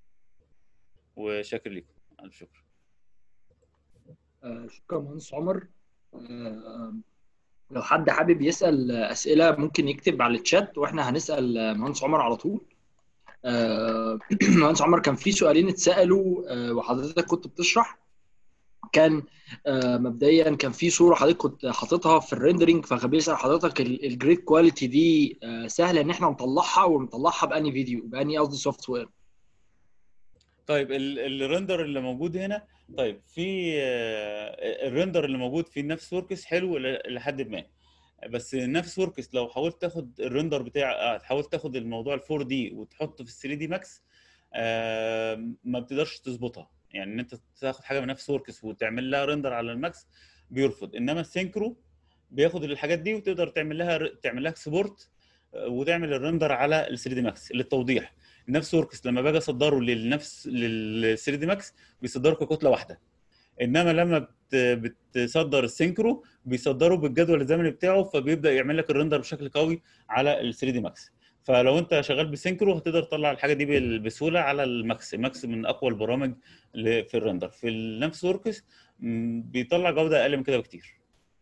وشاكر لكم الف شكر آه، شكرا مهندس عمر آه، لو حد حابب يسأل أسئلة ممكن يكتب على الشات وإحنا هنسأل مهندس عمر على طول آه، مهندس عمر كان في سؤالين اتسألوا آه، وحضرتك كنت بتشرح كان آه، مبدئيا كان في صورة حضرتك كنت حاططها في الريندرنج فكان بيسأل حضرتك الجريد كواليتي دي آه، سهلة إن إحنا نطلعها ونطلعها بأني فيديو بأني قصدي سوفت وير طيب ال- الريندر اللي موجود هنا طيب في آه، الريندر اللي موجود في نفس وركس حلو ل- لحد ما بس نفس وركس لو حاولت تاخد الريندر بتاع آه، حاولت تاخد الموضوع ال 4 دي وتحطه في ال 3 دي ماكس ما بتقدرش تظبطها يعني ان انت تاخد حاجه من نفس وركس وتعمل لها ريندر على الماكس بيرفض انما السينكرو بياخد الحاجات دي وتقدر تعمل لها تعمل لها اكسبورت وتعمل الريندر على ال 3 دي ماكس للتوضيح نفس وركس لما باجي اصدره للنفس لل 3 دي ماكس بيصدره ككتله واحده انما لما بتصدر السينكرو بيصدره بالجدول الزمني بتاعه فبيبدا يعمل لك الرندر بشكل قوي على ال 3 دي ماكس فلو انت شغال بسينكرو هتقدر تطلع الحاجه دي بال- بسهوله على الماكس الماكس من اقوى البرامج ل- في الرندر في النفس وركس م، بيطلع جوده اقل من كده بكتير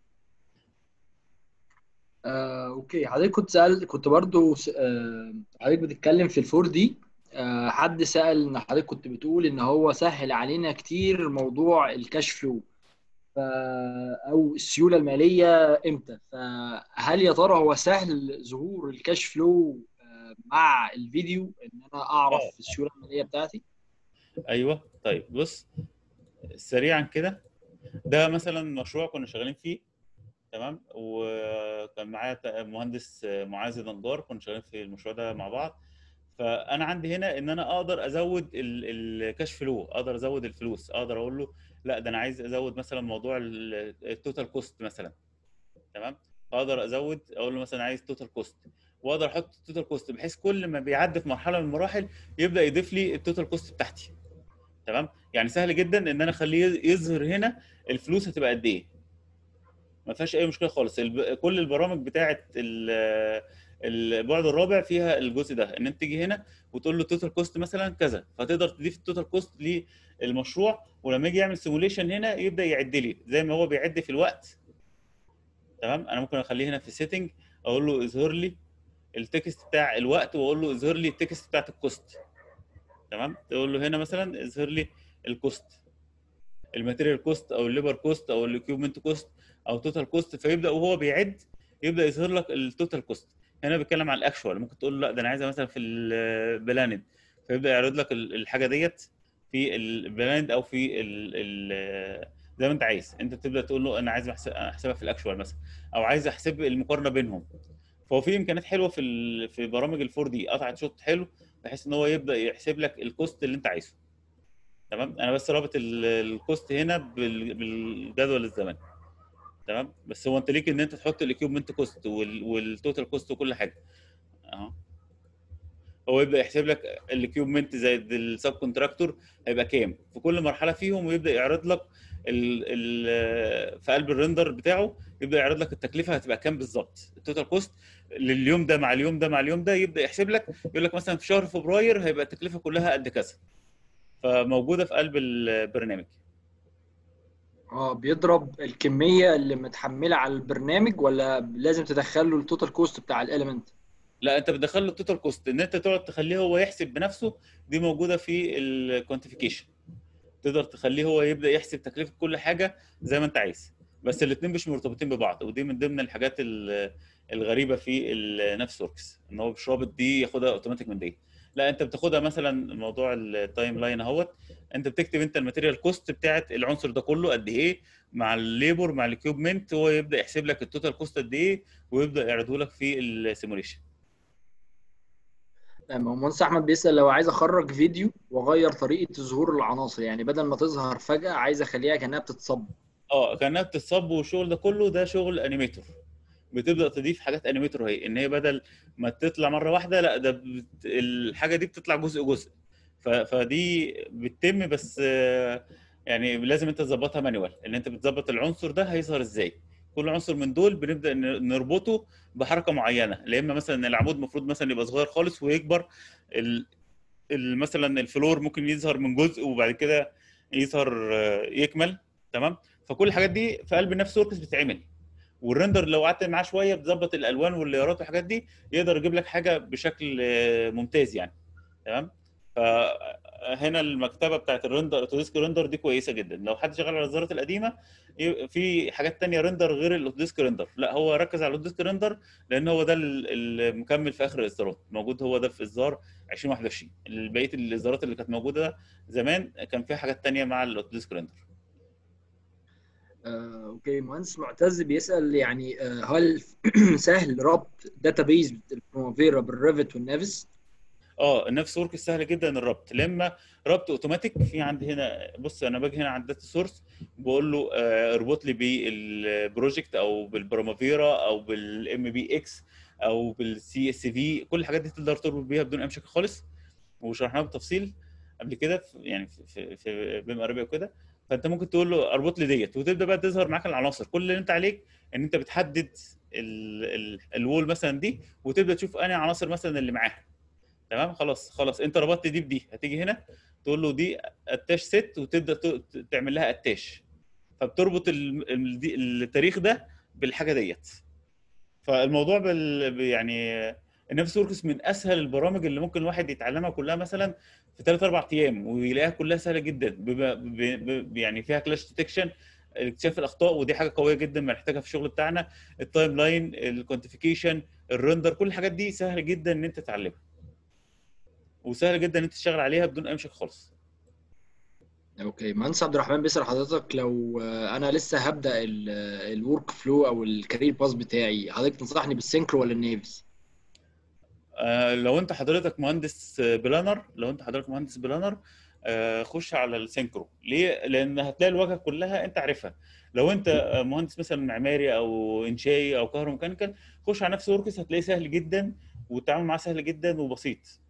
آه، اوكي حضرتك كنت سأل كنت برضو س- آه، حضرتك بتتكلم في الفور دي آه، حد سأل ان حضرتك كنت بتقول ان هو سهل علينا كتير موضوع الكاش فلو ف... او السيولة المالية امتى فهل يا ترى هو سهل ظهور الكاش فلو آه، مع الفيديو ان انا اعرف اه السيولة المالية بتاعتي ايوه طيب بص سريعا كده ده مثلا مشروع كنا شغالين فيه تمام وكان معايا ت- مهندس معاذ نجار كنا شغالين في المشروع ده مع بعض فانا عندي هنا ان انا اقدر ازود ال- الكاش فلو اقدر ازود الفلوس اقدر اقول له لا ده انا عايز ازود مثلا موضوع ال- التوتال كوست مثلا تمام اقدر ازود اقول له مثلا عايز توتال كوست واقدر احط التوتال كوست بحيث كل ما بيعدي في مرحله من المراحل يبدا يضيف لي التوتال كوست بتاعتي تمام يعني سهل جدا ان انا اخليه يظهر هنا الفلوس هتبقى قد ايه ما فيهاش اي مشكله خالص الب... كل البرامج بتاعه ال- البعد الرابع فيها الجزء ده ان انت تيجي هنا وتقول له التوتال كوست مثلا كذا فتقدر تضيف التوتال كوست للمشروع ولما يجي يعمل سيموليشن هنا يبدا يعد لي زي ما هو بيعد في الوقت تمام انا ممكن اخليه هنا في سيتنج اقول له اظهر لي التكست بتاع الوقت واقول له اظهر لي التكست بتاعت الكوست تمام تقول له هنا مثلا اظهر لي الكوست الماتيريال كوست او الليبر كوست او الاكيوبمنت كوست او توتال كوست فيبدا وهو بيعد يبدا يظهر لك التوتال كوست هنا بيتكلم على الاكشوال ممكن تقول له لا ده انا عايزها مثلا في البلاند فيبدا يعرض لك ال- الحاجه ديت في البلاند او في ال ال زي ما انت عايز انت تبدا تقول له انا عايز أحس- احسبها في الاكشوال مثلا او عايز احسب المقارنه بينهم فهو في امكانيات حلوه في ال- في برامج الفور دي قطعت شوط حلو بحيث ان هو يبدا يحسب لك الكوست اللي انت عايزه تمام انا بس رابط ال- الكوست هنا بال- بالجدول الزمني تمام بس هو انت ليك ان انت تحط الاكيوبمنت كوست والتوتال كوست وكل حاجه اهو هو يبدا يحسب لك الاكيوبمنت زائد السب كونتراكتور هيبقى كام في كل مرحله فيهم ويبدا يعرض لك ال ال في قلب الريندر بتاعه يبدا يعرض لك التكلفه هتبقى كام بالظبط التوتال كوست لليوم ده مع اليوم ده مع اليوم ده يبدا يحسب لك يقول لك مثلا في شهر فبراير هيبقى التكلفه كلها قد كذا فموجوده في قلب البرنامج اه بيضرب الكمية اللي متحملة على البرنامج ولا لازم تدخل له التوتال كوست بتاع الاليمنت لا انت بتدخل له التوتال كوست ان انت تقعد تخليه هو يحسب بنفسه دي موجوده في الكوانتيفيكيشن تقدر تخليه هو يبدا يحسب تكلفه كل حاجه زي ما انت عايز بس الاثنين مش مرتبطين ببعض ودي من ضمن الحاجات ال- الغريبه في النفس وركس ان هو مش رابط دي ياخدها اوتوماتيك من دي لا انت بتاخدها مثلا موضوع التايم لاين اهوت انت بتكتب انت الماتيريال كوست بتاعت العنصر ده كله قد ايه مع الليبر مع الاكيوبمنت هو يبدا يحسب لك التوتال كوست قد ايه ويبدا يعرضه لك في السيموليشن تمام المهندس احمد بيسأل لو عايز اخرج فيديو واغير طريقة ظهور العناصر يعني بدل ما تظهر فجأة عايز اخليها كأنها بتتصب اه كانها بتتصب والشغل ده كله ده شغل انيميتور بتبدا تضيف حاجات انيميتور هي ان هي بدل ما تطلع مره واحده لا ده بت... الحاجه دي بتطلع جزء جزء ف... فدي بتتم بس آه، يعني لازم انت تظبطها مانوال ان انت بتظبط العنصر ده هيظهر ازاي كل عنصر من دول بنبدا ن- نربطه بحركه معينه لا اما مثلا العمود المفروض مثلا يبقى صغير خالص ويكبر ال... ال- مثلا الفلور ممكن يظهر من جزء وبعد كده يظهر آه، يكمل تمام فكل الحاجات دي في قلب نفس وركس بتتعمل والرندر لو قعدت معاه شويه بتظبط الالوان والليارات والحاجات دي يقدر يجيب لك حاجه بشكل آه، ممتاز يعني تمام فهنا المكتبه بتاعت الرندر اوتوديسك رندر دي كويسه جدا لو حد شغال على الاصدارات القديمه ي- في حاجات تانية رندر غير الاوتوديسك رندر لا هو ركز على الاوتوديسك رندر لان هو ده ال- المكمل في اخر الاصدارات موجود هو ده في اصدار 2021 بقيه الاصدارات اللي كانت موجوده زمان كان فيها حاجات تانية مع الاوتوديسك رندر آه، اوكي مهندس معتز بيسأل يعني آه، هل سهل ربط داتابيز البرومافيرا بالريفت والنافس اه النفس ورك سهل جدا الربط لما ربط اوتوماتيك في عندي هنا بص انا باجي هنا عند داتا سورس بقول له آه، اربط لي بالبروجكت او بالبرامافيرا او بالام بي اكس او بالسي اس في كل الحاجات دي تقدر تربط بيها بدون اي مشاكل خالص وشرحناها بالتفصيل قبل كده في- يعني في في, في بيم ارابيا وكده فانت ممكن تقول له اربط لي ديت وتبدا بقى تظهر معاك العناصر كل اللي انت عليك ان انت بتحدد ال- ال- الوول مثلا دي وتبدا تشوف انهي عناصر مثلا اللي معاها تمام خلاص خلاص انت ربطت دي بدي هتيجي هنا تقول له دي اتاش ست وتبدا ت- تعمل لها اتاش فبتربط ال- ال- دي- التاريخ ده بالحاجه ديت فالموضوع بال يعني النفس وركس من اسهل البرامج اللي ممكن الواحد يتعلمها كلها مثلا في ثلاث اربع ايام ويلاقيها كلها سهله جدا بيبقى ب- ب- يعني فيها كلاش ديتكشن اكتشاف الاخطاء ودي حاجه قويه جدا بنحتاجها في الشغل بتاعنا التايم لاين الكوانتيفيكيشن الرندر كل الحاجات دي سهله جدا ان انت تتعلمها وسهل جدا ان انت تشتغل عليها بدون اي مشاكل خالص اوكي مهندس عبد الرحمن بيسأل حضرتك لو آه، انا لسه هبدأ الورك فلو او الكارير باس بتاعي حضرتك تنصحني بالسينكرو ولا النيفز آه، لو انت حضرتك مهندس بلانر لو انت حضرتك مهندس بلانر آه، خش على السينكرو ليه لان هتلاقي الواجهه كلها انت عارفها لو انت آه، مهندس مثلا معماري او انشائي او كهروميكانيكال خش على نفس وركس هتلاقيه سهل جدا والتعامل معاه سهل جدا وبسيط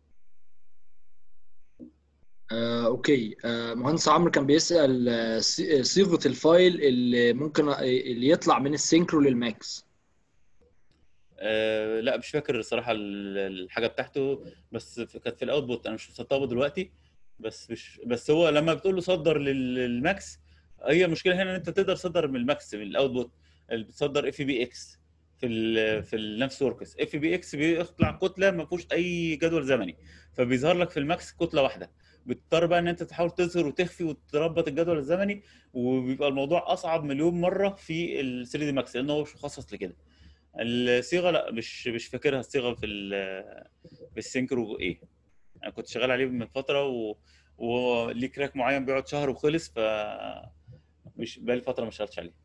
آه، اوكي آه، مهندس عمرو كان بيسأل آه، صي- صيغة الفايل اللي ممكن آه، اللي يطلع من السينكرو للماكس آه لا مش فاكر الصراحه ال- الحاجه بتاعته بس في- كانت في الاوتبوت انا مش مسطبه دلوقتي بس مش بس هو لما بتقول له صدر لل- للماكس هي المشكله هنا ان انت تقدر تصدر من الماكس من الاوتبوت اللي بتصدر اف بي اكس في ال في النفس وركس اف بي اكس بيطلع كتله ما فيهوش اي جدول زمني فبيظهر لك في الماكس كتله واحده بتضطر بقى ان انت تحاول تظهر وتخفي وتربط الجدول الزمني وبيبقى الموضوع اصعب مليون مره في ال 3 دي ماكس لانه هو مش مخصص لكده الصيغه لا مش مش فاكرها الصيغه في ال- في السينكرو ايه انا كنت شغال عليه من فتره و... وهو ليه كراك معين بيقعد شهر وخلص ف مش بقالي فتره ما اشتغلتش عليه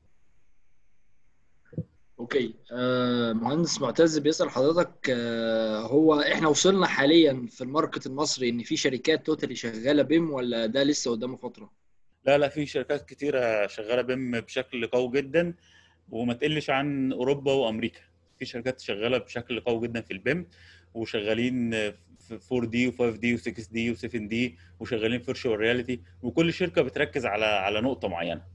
اوكي آه، مهندس معتز بيسأل حضرتك آه، هو احنا وصلنا حاليا في الماركت المصري ان في شركات توتالي شغالة بيم ولا ده لسه قدامه فترة لا لا في شركات كتيره شغاله بيم بشكل قوي جدا وما تقلش عن اوروبا وامريكا في شركات شغاله بشكل قوي جدا في البيم وشغالين في 4 دي و5 دي و6 دي و7 دي وشغالين فيرتشوال رياليتي وكل شركه بتركز على على نقطه معينه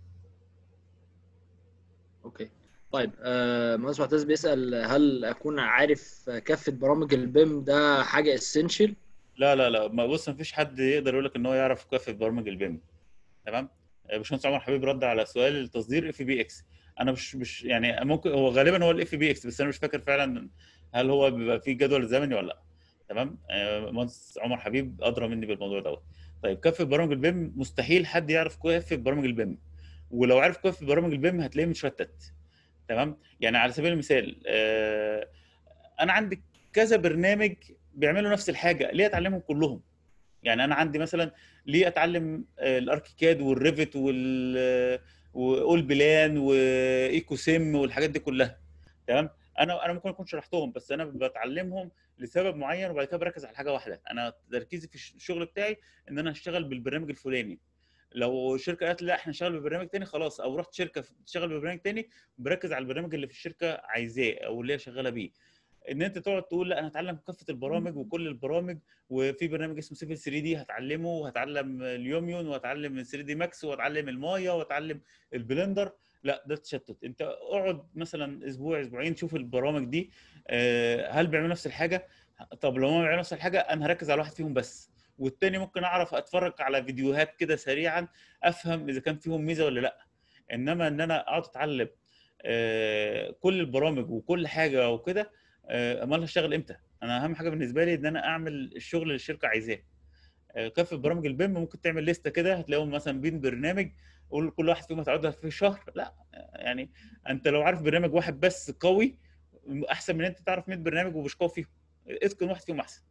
اوكي طيب آه، مهندس معتز بيسأل هل اكون عارف كافة برامج البيم ده حاجة اسينشال لا لا لا ما بص مفيش حد يقدر يقول لك ان هو يعرف كافه برامج البيم تمام باشمهندس عمر حبيب رد على سؤال التصدير اف بي اكس انا مش مش يعني ممكن هو غالبا هو الاف بي اكس بس انا مش فاكر فعلا هل هو بيبقى فيه جدول زمني ولا لا تمام آه، مهندس عمر حبيب ادرى مني بالموضوع دوت طيب كافه برامج البيم مستحيل حد يعرف كافه برامج البيم ولو عرف كافه برامج البيم هتلاقيه متشتت تمام يعني على سبيل المثال آه، انا عندي كذا برنامج بيعملوا نفس الحاجه ليه اتعلمهم كلهم يعني انا عندي مثلا ليه اتعلم آه، الاركيكاد والريفت وال واول بلان وايكو سيم والحاجات دي كلها تمام انا انا ممكن اكون شرحتهم بس انا بتعلمهم لسبب معين وبعد كده بركز على حاجه واحده انا تركيزي في الشغل بتاعي ان انا هشتغل بالبرنامج الفلاني لو شركه قالت لا احنا نشتغل ببرنامج تاني خلاص او رحت شركه تشتغل ببرنامج تاني بركز على البرنامج اللي في الشركه عايزاه او اللي هي شغاله بيه ان انت تقعد تقول لا انا هتعلم كافه البرامج وكل البرامج وفي برنامج اسمه سيفل 3 دي هتعلمه وهتعلم اليوميون وهتعلم 3 دي ماكس وهتعلم المايا وهتعلم البلندر لا ده تشتت انت اقعد مثلا اسبوع اسبوعين شوف البرامج دي آه، هل بيعملوا نفس الحاجه طب لو ما بيعملوا نفس الحاجه انا هركز على واحد فيهم بس والتاني ممكن اعرف اتفرج على فيديوهات كده سريعا افهم اذا كان فيهم ميزه ولا لا انما ان انا اقعد اتعلم آه، كل البرامج وكل حاجه وكده آه، امال هشتغل امتى انا اهم حاجه بالنسبه لي ان انا اعمل الشغل اللي الشركه عايزاه آه، كافه برامج البيم ممكن تعمل لسته كده هتلاقيهم مثلا بين برنامج قول كل واحد فيهم هتقعد في شهر لا يعني انت لو عارف برنامج واحد بس قوي احسن من انت تعرف 100 برنامج ومش قوي فيهم اتقن واحد فيهم احسن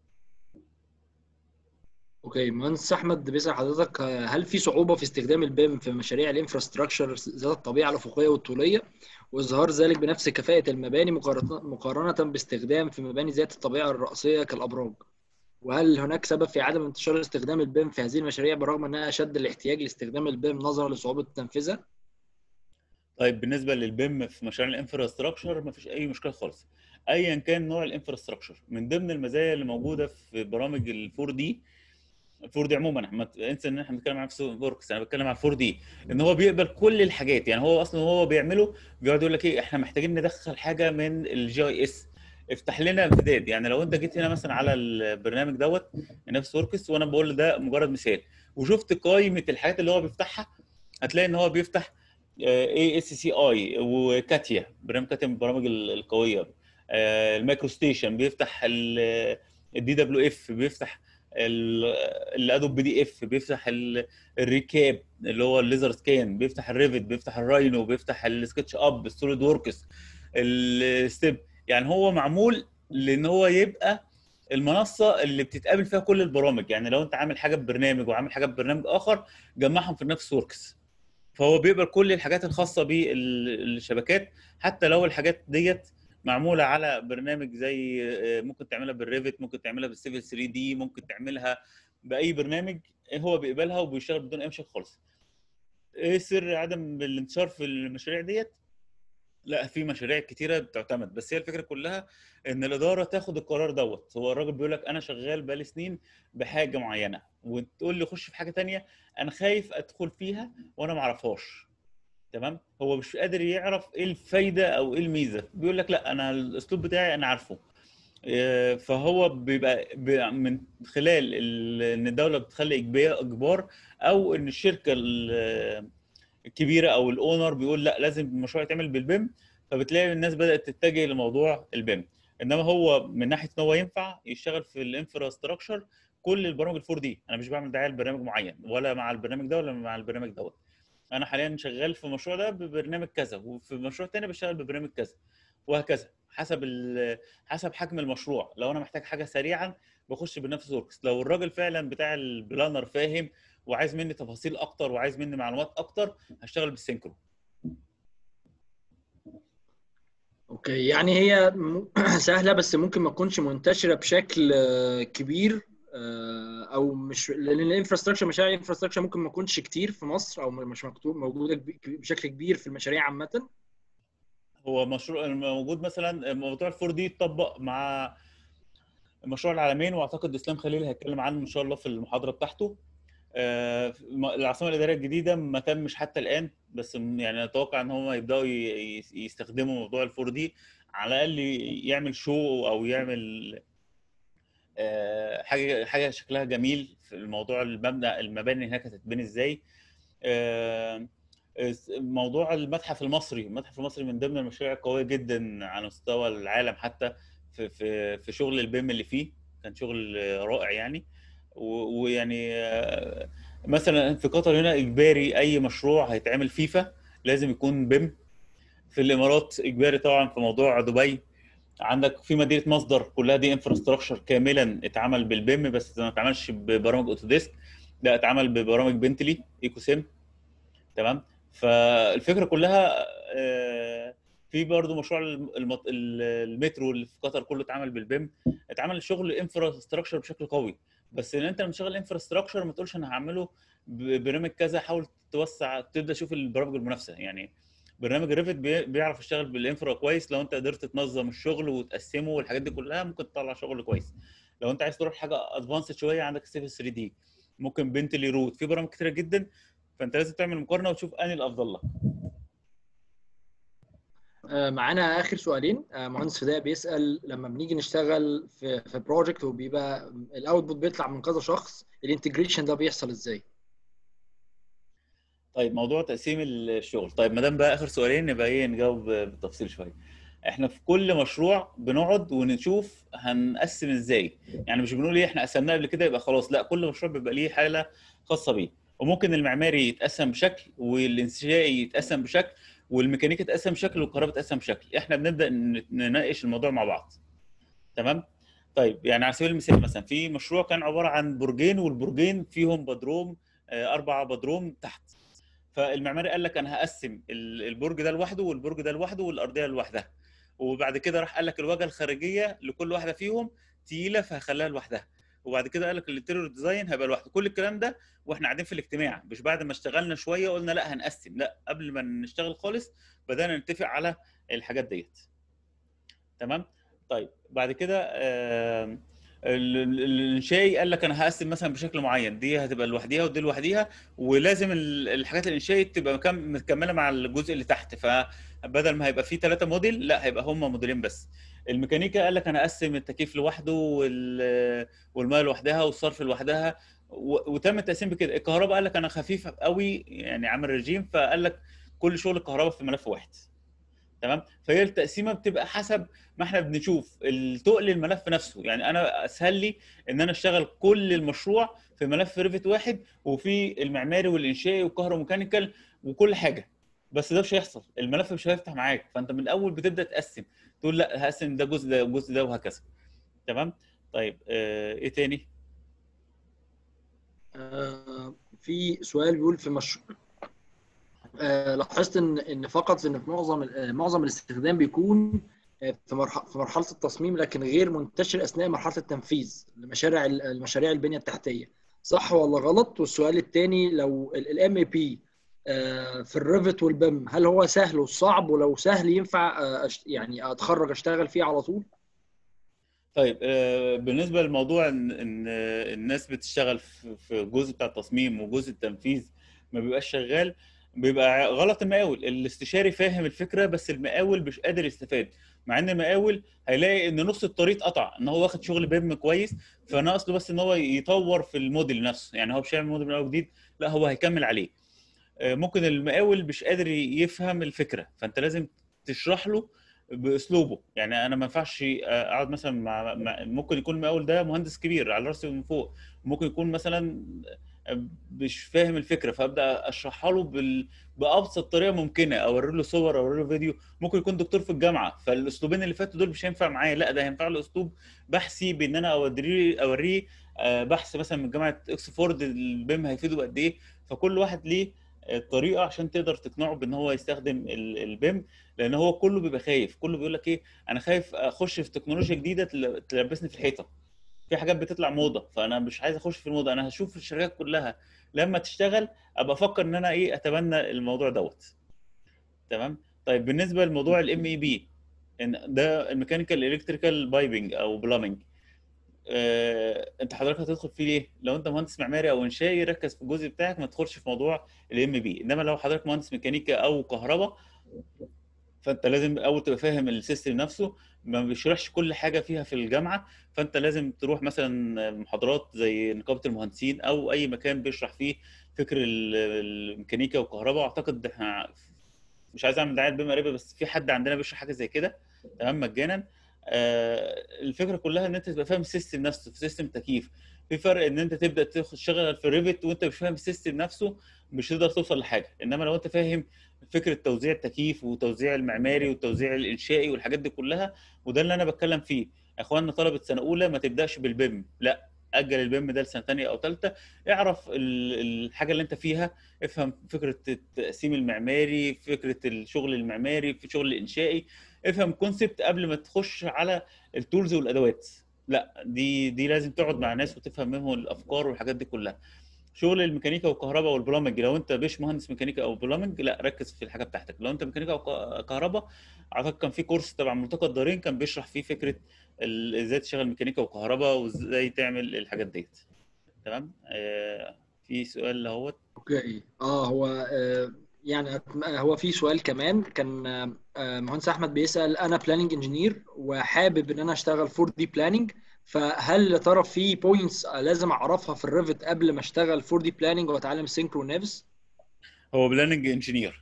اوكي مهندس احمد بيسأل حضرتك آه، هل في صعوبة في استخدام البيم في مشاريع الانفراستراكشر ذات الطبيعة الأفقية والطولية واظهار ذلك بنفس كفاءة المباني مقارنة مقارنة باستخدام في مباني ذات الطبيعة الرأسية كالأبراج وهل هناك سبب في عدم انتشار استخدام البيم في هذه المشاريع برغم انها اشد الاحتياج لاستخدام البيم نظرا لصعوبة تنفيذها؟ طيب بالنسبه للبيم في مشاريع الانفراستراكشر ما فيش اي مشكله خالص ايا كان نوع الانفراستراكشر من ضمن المزايا اللي موجوده في برامج ال 4 دي الفور دي عموما احنا انسى ان احنا بنتكلم عن وركس انا بتكلم على الفور دي ان هو بيقبل كل الحاجات يعني هو اصلا هو بيعمله بيقعد يقول لك ايه احنا محتاجين ندخل حاجه من الجي اي اس افتح لنا امتداد يعني لو انت جيت هنا مثلا على البرنامج دوت نفس وركس وانا بقول ده مجرد مثال وشفت قائمه الحاجات اللي هو بيفتحها هتلاقي ان هو بيفتح اي اس سي اي وكاتيا برنامج كاتيا من البرامج القويه المايكرو ستيشن بيفتح الدي دبليو اف بيفتح الادوب بي دي اف بيفتح الريكاب اللي هو الليزر سكان بيفتح الريفت بيفتح الراينو بيفتح السكتش اب السوليد وركس الستيب يعني هو معمول لان هو يبقى المنصه اللي بتتقابل فيها كل البرامج يعني لو انت عامل حاجه ببرنامج وعامل حاجه ببرنامج اخر جمعهم في نفس وركس فهو بيقبل كل الحاجات الخاصه بالشبكات حتى لو الحاجات ديت معموله على برنامج زي ممكن تعملها بالريفت ممكن تعملها بالسيفل 3 دي ممكن تعملها باي برنامج هو بيقبلها وبيشتغل بدون اي مشاكل خالص ايه سر عدم الانتشار في المشاريع ديت لا في مشاريع كتيره بتعتمد بس هي الفكره كلها ان الاداره تاخد القرار دوت هو الراجل بيقول لك انا شغال بقالي سنين بحاجه معينه وتقول لي خش في حاجه تانية انا خايف ادخل فيها وانا ما اعرفهاش تمام هو مش قادر يعرف ايه الفايده او ايه الميزه بيقول لك لا انا الاسلوب بتاعي انا عارفه فهو بيبقى من خلال ان الدوله بتخلي اجبار او ان الشركه الكبيره او الاونر بيقول لا لازم المشروع يتعمل بالبيم فبتلاقي الناس بدات تتجه لموضوع البيم انما هو من ناحيه ان هو ينفع يشتغل في الانفراستراكشر كل البرامج الفور دي انا مش بعمل دعايه لبرنامج معين ولا مع البرنامج ده ولا مع البرنامج دوت انا حاليا شغال في المشروع ده ببرنامج كذا وفي مشروع تاني بشتغل ببرنامج كذا وهكذا حسب حسب حجم المشروع لو انا محتاج حاجه سريعا بخش بنفس وركس لو الراجل فعلا بتاع البلانر فاهم وعايز مني تفاصيل اكتر وعايز مني معلومات اكتر هشتغل بالسينكرو اوكي يعني هي سهله بس ممكن ما تكونش منتشره بشكل كبير او مش لان الانفراستراكشر مشاريع الانفراستراكشر ممكن ما تكونش كتير في مصر او مش مكتوب موجوده بشكل كبير في المشاريع عامه هو مشروع موجود مثلا موضوع الفور دي اتطبق مع مشروع العالمين واعتقد اسلام خليل هيتكلم عنه ان شاء الله في المحاضره بتاعته العاصمه الاداريه الجديده ما تمش حتى الان بس يعني اتوقع ان هم يبداوا يستخدموا موضوع الفور دي على الاقل يعمل شو او يعمل حاجه حاجه شكلها جميل في الموضوع المبنى المباني هناك هتتبني ازاي موضوع المتحف المصري المتحف المصري من ضمن المشاريع القويه جدا على مستوى العالم حتى في في في شغل البيم اللي فيه كان شغل رائع يعني ويعني مثلا في قطر هنا اجباري اي مشروع هيتعمل فيفا لازم يكون بيم في الامارات اجباري طبعا في موضوع دبي عندك في مدينه مصدر كلها دي انفراستراكشر كاملا اتعمل بالبيم بس ما اتعملش ببرامج اوتوديسك لا اتعمل ببرامج بنتلي ايكو سيم تمام فالفكره كلها في برضه مشروع المترو اللي في قطر كله اتعمل بالبيم اتعمل شغل انفراستراكشر بشكل قوي بس ان انت لما تشتغل انفراستراكشر ما تقولش انا هعمله ببرنامج كذا حاول توسع تبدا تشوف البرامج المنافسه يعني برنامج ريفت بيعرف يشتغل بالانفرا كويس لو انت قدرت تنظم الشغل وتقسمه والحاجات دي كلها ممكن تطلع شغل كويس لو انت عايز تروح حاجه ادفانسد شويه عندك سيفل 3 دي ممكن بنتلي روت في برامج كتيره جدا فانت لازم تعمل مقارنه وتشوف انهي الافضل لك معانا اخر سؤالين مهندس فداء بيسال لما بنيجي نشتغل في في بروجكت وبيبقى الاوتبوت بيطلع من كذا شخص الانتجريشن ده بيحصل ازاي؟ طيب موضوع تقسيم الشغل طيب ما دام بقى اخر سؤالين نبقى ايه نجاوب بالتفصيل شويه احنا في كل مشروع بنقعد ونشوف هنقسم ازاي يعني مش بنقول ايه احنا قسمناه قبل كده يبقى خلاص لا كل مشروع بيبقى ليه حاله خاصه بيه وممكن المعماري يتقسم بشكل والانشائي يتقسم بشكل والميكانيكا تقسم بشكل والكهرباء تقسم بشكل احنا بنبدا نناقش الموضوع مع بعض تمام طيب يعني على سبيل المثال مثلا في مشروع كان عباره عن برجين والبرجين فيهم بدروم اربع بدروم تحت فالمعماري قال لك انا هقسم البرج ده لوحده والبرج ده لوحده والارضيه لوحدها وبعد كده راح قال لك الواجهه الخارجيه لكل واحده فيهم تقيله فهخليها لوحدها وبعد كده قال لك الانتيريور ديزاين هيبقى لوحده كل الكلام ده واحنا قاعدين في الاجتماع مش بعد ما اشتغلنا شويه قلنا لا هنقسم لا قبل ما نشتغل خالص بدانا نتفق على الحاجات ديت تمام طيب بعد كده ال- ال- الانشائي قال لك انا هقسم مثلا بشكل معين دي هتبقى لوحديها ودي لوحديها ولازم ال- الحاجات الانشائي تبقى مكم- متكمله مع الجزء اللي تحت فبدل ما هيبقى فيه ثلاثه موديل لا هيبقى هم موديلين بس الميكانيكا قال لك انا اقسم التكييف لوحده وال- والميه لوحدها والصرف لوحدها و- وتم التقسيم بكده الكهرباء قال لك انا خفيف قوي يعني عامل رجيم فقال لك كل شغل الكهرباء في ملف واحد تمام فهي التقسيمه بتبقى حسب ما احنا بنشوف التقل الملف نفسه يعني انا اسهل لي ان انا اشتغل كل المشروع في ملف ريفت واحد وفي المعماري والانشائي والكهروميكانيكال وكل حاجه بس ده مش هيحصل الملف مش هيفتح معاك فانت من الاول بتبدا تقسم تقول لا هقسم ده جزء ده والجزء ده وهكذا تمام طيب آه ايه تاني آه، في سؤال بيقول في مشروع آه، لاحظت ان ان فقط ان في معظم آه، معظم الاستخدام بيكون آه، في مرحله في مرحله التصميم لكن غير منتشر اثناء مرحله التنفيذ لمشاريع المشاريع البنيه التحتيه صح ولا غلط والسؤال الثاني لو الام اي بي في الريفت والبم هل هو سهل وصعب ولو سهل ينفع آه، أش- يعني اتخرج اشتغل فيه على طول طيب آه، بالنسبه للموضوع ان ان آه، الناس بتشتغل في في جزء بتاع التصميم وجزء التنفيذ ما بيبقاش شغال بيبقى غلط المقاول الاستشاري فاهم الفكره بس المقاول مش قادر يستفاد مع ان المقاول هيلاقي ان نص الطريق اتقطع ان هو واخد شغل بيم كويس فناقص له بس ان هو يطور في الموديل نفسه يعني هو مش هيعمل موديل من اول جديد لا هو هيكمل عليه آه، ممكن المقاول مش قادر يفهم الفكره فانت لازم تشرح له باسلوبه يعني انا ما ينفعش اقعد مثلا مع مع- ممكن يكون المقاول ده مهندس كبير على راسي من فوق ممكن يكون مثلا مش فاهم الفكره فابدا اشرحها له بال... بابسط طريقه ممكنه اوري له صور اوري له فيديو ممكن يكون دكتور في الجامعه فالاسلوبين اللي فاتوا دول مش هينفع معايا لا ده هينفع له اسلوب بحثي بان انا اوريه اوريه آه، بحث مثلا من جامعه اكسفورد البيم هيفيده قد ايه فكل واحد ليه طريقه عشان تقدر تقنعه بان هو يستخدم ال- البيم لان هو كله بيبقى خايف كله بيقول لك ايه انا خايف اخش في تكنولوجيا جديده تل- تلبسني في الحيطه في حاجات بتطلع موضه فانا مش عايز اخش في الموضه انا هشوف الشركات كلها لما تشتغل ابقى افكر ان انا ايه اتبنى الموضوع دوت تمام طيب بالنسبه لموضوع الام اي بي ان ده الميكانيكال الكتريكال بايبنج او بلامنج آه، انت حضرتك هتدخل فيه ليه؟ لو انت مهندس معماري او انشائي ركز في الجزء بتاعك ما تدخلش في موضوع الام بي انما لو حضرتك مهندس ميكانيكا او كهرباء فانت لازم اول تبقى فاهم السيستم نفسه ما بيشرحش كل حاجه فيها في الجامعه فانت لازم تروح مثلا محاضرات زي نقابه المهندسين او اي مكان بيشرح فيه فكر ال- الميكانيكا والكهرباء اعتقد احنا مش عايز اعمل دعايه بما ربا بس في حد عندنا بيشرح حاجه زي كده تمام مجانا آه، الفكره كلها ان انت تبقى فاهم السيستم نفسه في سيستم تكييف في فرق ان انت تبدا تشتغل في ريفت وانت مش فاهم السيستم نفسه مش تقدر توصل لحاجه انما لو انت فاهم فكره توزيع التكييف وتوزيع المعماري والتوزيع الانشائي والحاجات دي كلها وده اللي انا بتكلم فيه يا اخواننا طلبه سنه اولى ما تبداش بالبيم لا اجل البيم ده لسنه ثانيه او ثالثه اعرف ال- الحاجه اللي انت فيها افهم فكره التقسيم المعماري فكره الشغل المعماري في شغل الانشائي افهم كونسبت قبل ما تخش على التولز والادوات لا دي دي لازم تقعد مع ناس وتفهم منهم الافكار والحاجات دي كلها شغل الميكانيكا والكهرباء والبلامنج لو انت مش مهندس ميكانيكا او بلامنج لا ركز في الحاجه بتاعتك لو انت ميكانيكا او ك- كهرباء اعتقد كان في كورس تبع ملتقى الدارين كان بيشرح فيه فكره ال- ازاي تشتغل ميكانيكا وكهرباء وازاي تعمل الحاجات ديت تمام آه في سؤال اهوت اوكي اه هو آه يعني هو في سؤال كمان كان آه، آه، مهندس احمد بيسال انا بلاننج انجينير وحابب ان انا اشتغل 4 دي بلاننج فهل يا ترى في بوينتس لازم اعرفها في الريفت قبل ما اشتغل 4 دي بلاننج واتعلم سينكرو نيفز هو بلاننج انجينير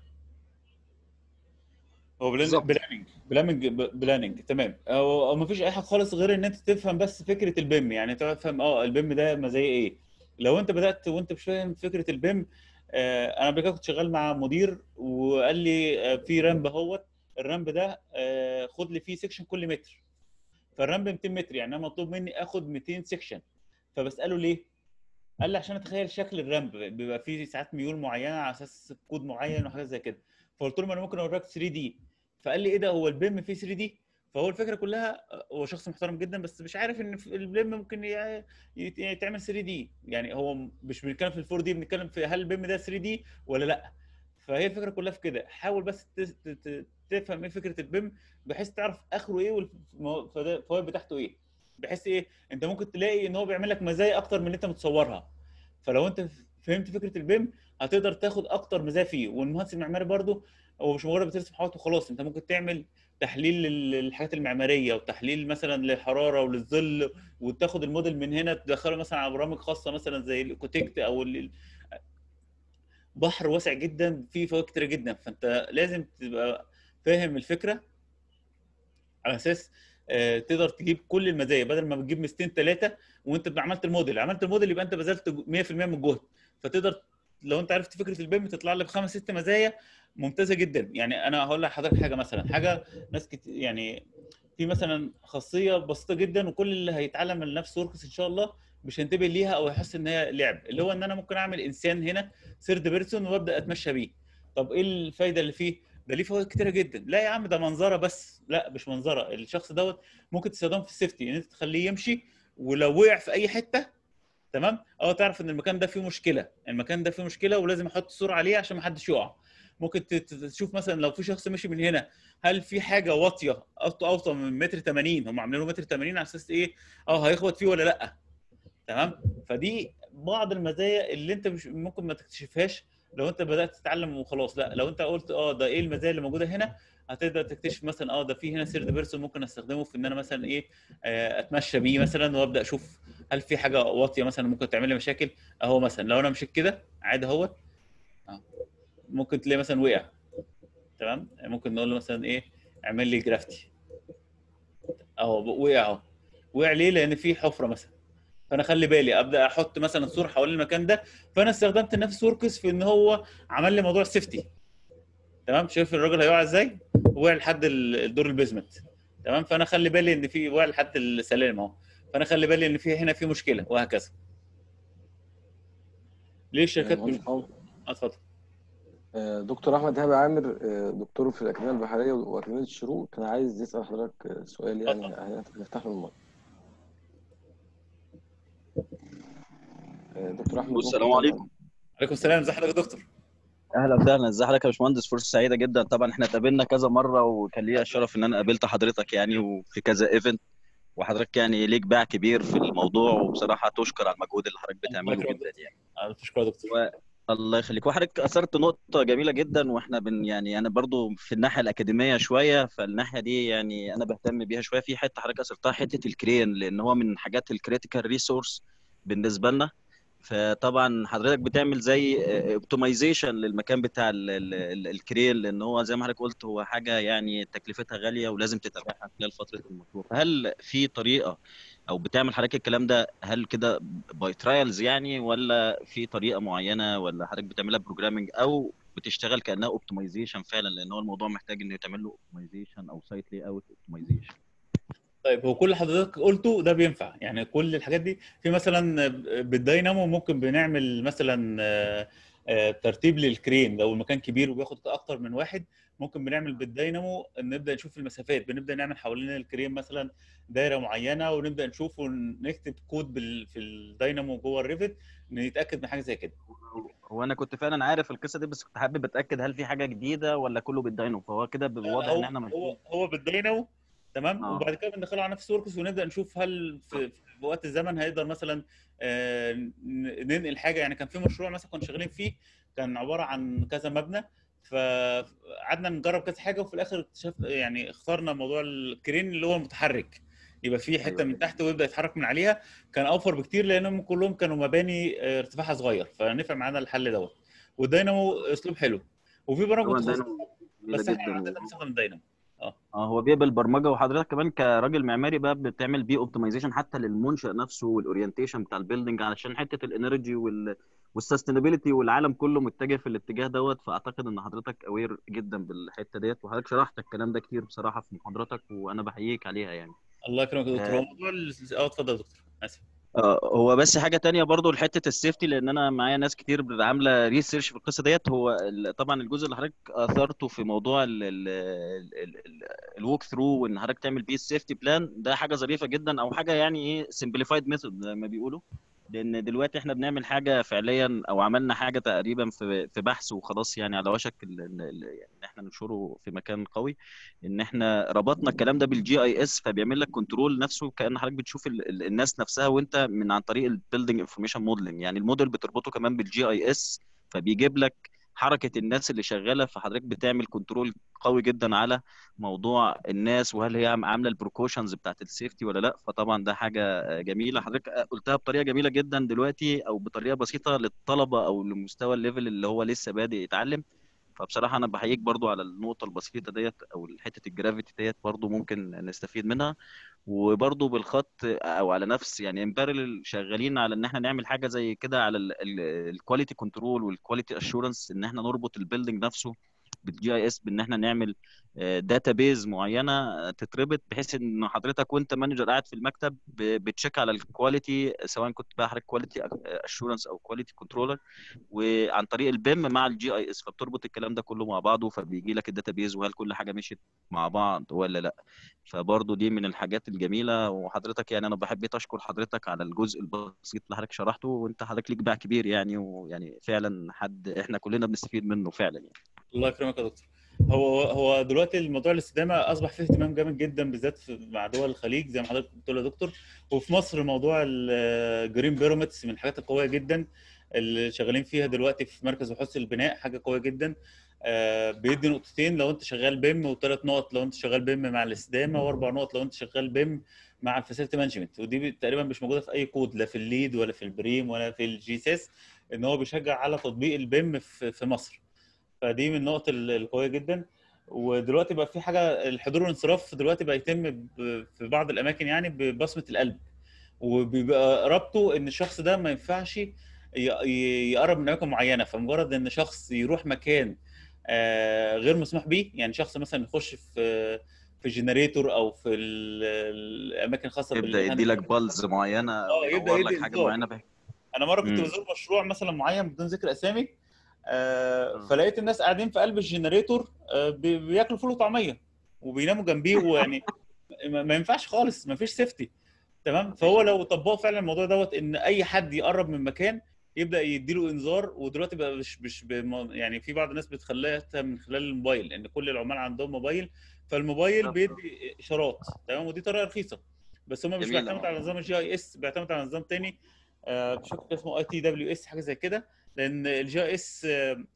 هو بالظبط. بلاننج بلاننج بلاننج تمام هو هو مفيش اي حاجه خالص غير ان انت تفهم بس فكره البيم يعني تفهم اه البيم ده مزايا ايه لو انت بدات وانت مش فاهم فكره البيم آه انا قبل كده كنت شغال مع مدير وقال لي آه في رامب اهوت الرامب ده آه خد لي فيه سيكشن كل متر فالرامب 200 متر يعني انا مطلوب مني اخد 200 سيكشن فبساله ليه؟ قال لي عشان اتخيل شكل الرامب بيبقى فيه ساعات ميول معينه على اساس كود معين وحاجات زي كده فقلت له ما انا ممكن اوريك 3 دي فقال لي ايه ده هو البيم فيه 3 دي فهو الفكره كلها هو شخص محترم جدا بس مش عارف ان في البيم ممكن ي- يت- يتعمل 3 دي يعني هو مش بنتكلم في الفور دي بنتكلم في هل البيم ده 3 دي ولا لا فهي الفكره كلها في كده حاول بس ت- ت- ت- تفهم ايه فكره البيم بحيث تعرف اخره ايه والفوائد بتاعته ايه بحيث ايه انت ممكن تلاقي ان هو بيعمل لك مزايا اكتر من اللي انت متصورها فلو انت فهمت فكره البيم هتقدر تاخد اكتر مزايا فيه والمهندس المعماري برضو هو مش مجرد بترسم حوائط وخلاص انت ممكن تعمل تحليل للحاجات المعماريه وتحليل مثلا للحراره وللظل وتاخد الموديل من هنا تدخله مثلا على برامج خاصه مثلا زي الايكوتكت او ال... بحر واسع جدا فيه فوائد كتيره جدا فانت لازم تبقى فاهم الفكره على اساس آه، تقدر تجيب كل المزايا بدل ما بتجيب ميزتين ثلاثه وانت عملت الموديل عملت الموديل يبقى انت بذلت 100% من الجهد فتقدر لو انت عرفت فكره البيم تطلع لك بخمس ست مزايا ممتازه جدا يعني انا هقول لحضرتك حاجه مثلا حاجه ناس كتير يعني في مثلا خاصيه بسيطه جدا وكل اللي هيتعلم النفس وركس ان شاء الله مش هينتبه ليها او يحس ان هي لعب اللي هو ان انا ممكن اعمل انسان هنا سيرد بيرسون وابدا اتمشى بيه طب ايه الفايده اللي فيه ده ليه فوائد كتيره جدا لا يا عم ده منظره بس لا مش منظره الشخص دوت ممكن تستخدمه في السيفتي ان انت تخليه يمشي ولو وقع في اي حته تمام اه تعرف ان المكان ده فيه مشكله المكان ده فيه مشكله ولازم احط صوره عليه عشان ما حدش يقع ممكن تشوف مثلا لو في شخص مشي من هنا هل في حاجه واطيه اوطى اوطى من متر 80 هم عاملينه متر 80 على اساس ايه اه هيخبط فيه ولا لا تمام فدي بعض المزايا اللي انت مش ممكن ما تكتشفهاش لو انت بدات تتعلم وخلاص لا لو انت قلت اه ده ايه المزايا اللي موجوده هنا هتقدر تكتشف مثلا اه ده في هنا سيرد بيرسون ممكن استخدمه في ان انا مثلا ايه آه، اتمشى بيه مثلا وابدا اشوف هل في حاجه واطيه مثلا ممكن تعمل لي مشاكل اهو مثلا لو انا مشيت كده عادي اهوت اه ممكن تلاقي مثلا وقع تمام ممكن نقول له مثلا ايه اعمل لي جرافتي اهو وقع اهو وقع ليه لان في حفره مثلا فانا خلي بالي ابدا احط مثلا صور حوالين المكان ده فانا استخدمت نفس وركس في ان هو عمل لي موضوع السيفتي تمام شايف الراجل هيقع ازاي وقع لحد الدور البيزمنت تمام فانا خلي بالي ان في وقع لحد السلالم اهو فانا خلي بالي ان في هنا في مشكله وهكذا ليه الشركات مش اتفضل آه، دكتور احمد هابي عامر آه، دكتور في الاكاديميه البحريه واكاديميه الشروق كان عايز يسال حضرتك سؤال يعني هنفتح له المايك آه، دكتور احمد السلام عليكم عليكم السلام ازي حضرتك يا دكتور اهلا وسهلا ازي حضرتك يا باشمهندس فرصه سعيده جدا طبعا احنا اتقابلنا كذا مره وكان ليا الشرف ان انا قابلت حضرتك يعني وفي كذا ايفنت وحضرتك يعني ليك باع كبير في الموضوع وبصراحه تشكر على المجهود اللي حضرتك بتعمله جدا يعني تشكر يا دكتور و... الله يخليك وحضرتك اثرت نقطه جميله جدا واحنا بن يعني انا برضو في الناحيه الاكاديميه شويه فالناحيه دي يعني انا بهتم بيها شويه في حته حضرتك اثرتها حته الكرين لان هو من حاجات الكريتيكال ريسورس بالنسبه لنا فطبعا حضرتك بتعمل زي اوبتمايزيشن للمكان بتاع الكريل لان هو زي ما حضرتك قلت هو حاجه يعني تكلفتها غاليه ولازم تتابعها خلال فتره المشروع فهل في طريقه او بتعمل حضرتك الكلام ده هل كده باي ترايلز يعني ولا في طريقه معينه ولا حضرتك بتعملها بروجرامنج او بتشتغل كانها اوبتمايزيشن فعلا لان هو الموضوع محتاج انه يتعمل له اوبتمايزيشن او سايت لي اوت اوبتمايزيشن طيب هو كل اللي حضرتك قلته ده بينفع يعني كل الحاجات دي في مثلا بالداينامو ممكن بنعمل مثلا ترتيب للكرين لو المكان كبير وبياخد اكتر من واحد ممكن بنعمل بالداينامو نبدا نشوف المسافات بنبدا نعمل حوالين الكرين مثلا دايره معينه ونبدا نشوف ونكتب كود بال... في الداينامو جوه الريفت نتاكد من حاجه زي كده هو انا كنت فعلا عارف القصه دي بس كنت حابب اتاكد هل في حاجه جديده ولا كله بالداينامو فهو كده واضح ان احنا هو هو بالداينامو تمام آه. وبعد كده بندخله على نفس وركس ونبدا نشوف هل في, في وقت الزمن هيقدر مثلا آه ننقل حاجه يعني كان في مشروع مثلا كنا شغالين فيه كان عباره عن كذا مبنى فقعدنا نجرب كذا حاجه وفي الاخر اكتشف يعني اخترنا موضوع الكرين اللي هو المتحرك يبقى في حته من تحت ويبدا يتحرك من عليها كان اوفر بكتير لانهم كلهم كانوا مباني ارتفاعها صغير فنفع معانا الحل دوت والداينامو اسلوب حلو وفي برامج بس احنا عندنا بنستخدم الداينامو اه اه هو بيقبل برمجه وحضرتك كمان كراجل معماري بقى بتعمل بيه اوبتمايزيشن حتى للمنشا نفسه والاورينتيشن بتاع البيلدنج علشان حته الانرجي وال والسستينابيلتي والعالم كله متجه في الاتجاه دوت فاعتقد ان حضرتك اوير جدا بالحته ديت وحضرتك شرحت الكلام ده كتير بصراحه في محاضراتك وانا بحييك عليها يعني الله يكرمك يا دكتور هو موضوع اه اتفضل يا دكتور اسف هو بس حاجه تانية برضو لحته السيفتي لان انا معايا ناس كتير عامله ريسيرش في القصه ديت هو طبعا الجزء اللي حضرتك اثرته في موضوع الوك ثرو وان حضرتك تعمل بيه السيفتي بلان ده حاجه ظريفه جدا او حاجه يعني ايه سمبليفايد ميثود زي ما بيقولوا لان دلوقتي احنا بنعمل حاجه فعليا او عملنا حاجه تقريبا في في بحث وخلاص يعني على وشك ال- ال- ال- يعني ان احنا ننشره في مكان قوي ان احنا ربطنا الكلام ده بالجي اي اس فبيعمل لك كنترول نفسه كان حضرتك بتشوف ال- ال- الناس نفسها وانت من عن طريق البيلدينج انفورميشن موديلنج يعني الموديل بتربطه كمان بالجي اي اس فبيجيب لك حركه الناس اللي شغاله فحضرتك بتعمل كنترول قوي جدا على موضوع الناس وهل هي عامله البروكوشنز بتاعت السيفتي ولا لا فطبعا ده حاجه جميله حضرتك قلتها بطريقه جميله جدا دلوقتي او بطريقه بسيطه للطلبه او لمستوى الليفل اللي هو لسه بادئ يتعلم فبصراحه انا بحييك برضو على النقطه البسيطه ديت او حته الجرافيتي ديت برضو ممكن نستفيد منها وبرضو بالخط او على نفس يعني امبارل شغالين على ان احنا نعمل حاجه زي كده على الكواليتي كنترول والكواليتي اشورنس ان احنا نربط البيلدينج نفسه بالجي اي اس بان احنا نعمل داتا بيز معينه تتربط بحيث ان حضرتك وانت مانجر قاعد في المكتب ب- بتشيك على الكواليتي سواء كنت بقى حضرتك كواليتي اشورنس او كواليتي كنترولر وعن طريق البيم مع الجي اي اس فبتربط الكلام ده كله مع بعضه فبيجي لك الداتا بيز وهل كل حاجه مشيت مع بعض ولا لا فبرضه دي من الحاجات الجميله وحضرتك يعني انا بحب اشكر حضرتك على الجزء البسيط اللي حضرتك شرحته وانت حضرتك ليك باع كبير يعني ويعني فعلا حد احنا كلنا بنستفيد منه فعلا يعني الله يكرمك يا دكتور هو هو دلوقتي الموضوع الاستدامه اصبح فيه اهتمام جامد جدا بالذات في- مع دول الخليج زي ما حضرتك بتقول يا دكتور وفي مصر موضوع الجرين بيراميدز من الحاجات القويه جدا اللي شغالين فيها دلوقتي في مركز بحوث البناء حاجه قويه جدا آه، بيدي نقطتين لو انت شغال بيم وثلاث نقط لو انت شغال بيم مع الاستدامه واربع نقط لو انت شغال بيم مع الفاسيلتي مانجمنت ودي تقريبا مش موجوده في اي كود لا في الليد ولا في البريم ولا في الجي سيس ان هو بيشجع على تطبيق البيم في في مصر فدي من النقط ال- القويه جدا ودلوقتي بقى في حاجه الحضور والانصراف دلوقتي بقى يتم ب- في بعض الاماكن يعني ببصمه القلب وبيبقى ربطه ان الشخص ده ما ينفعش ي- ي- يقرب من اماكن معينه فمجرد ان شخص يروح مكان آه، غير مسموح به يعني شخص مثلا يخش في في جنريتور او في ال- الاماكن الخاصه يبدا بالهندسة. يدي لك بالز معينه او اه، يبدأ يدور يدي لك حاجه إنذار. معينه بح- انا مره كنت مم. بزور مشروع مثلا معين بدون ذكر اسامي آه مم. فلقيت الناس قاعدين في قلب الجنريتور آه بي- بياكلوا فول وطعميه وبيناموا جنبيه ويعني ما ما ينفعش خالص ما فيش سيفتي تمام فهو لو طبقوا فعلا الموضوع دوت ان اي حد يقرب من مكان يبدا يديله انذار ودلوقتي بقى مش مش بم- يعني في بعض الناس بتخليها من خلال الموبايل لان كل العمال عندهم موبايل فالموبايل بالظبط. بيدي اشارات تمام ودي طريقه رخيصه بس هم مش جميلة. بيعتمد على نظام الجي اي اس بيعتمد على نظام تاني آه، مش فاكر اسمه اي تي دبليو اس حاجه زي كده لان الجي اي اس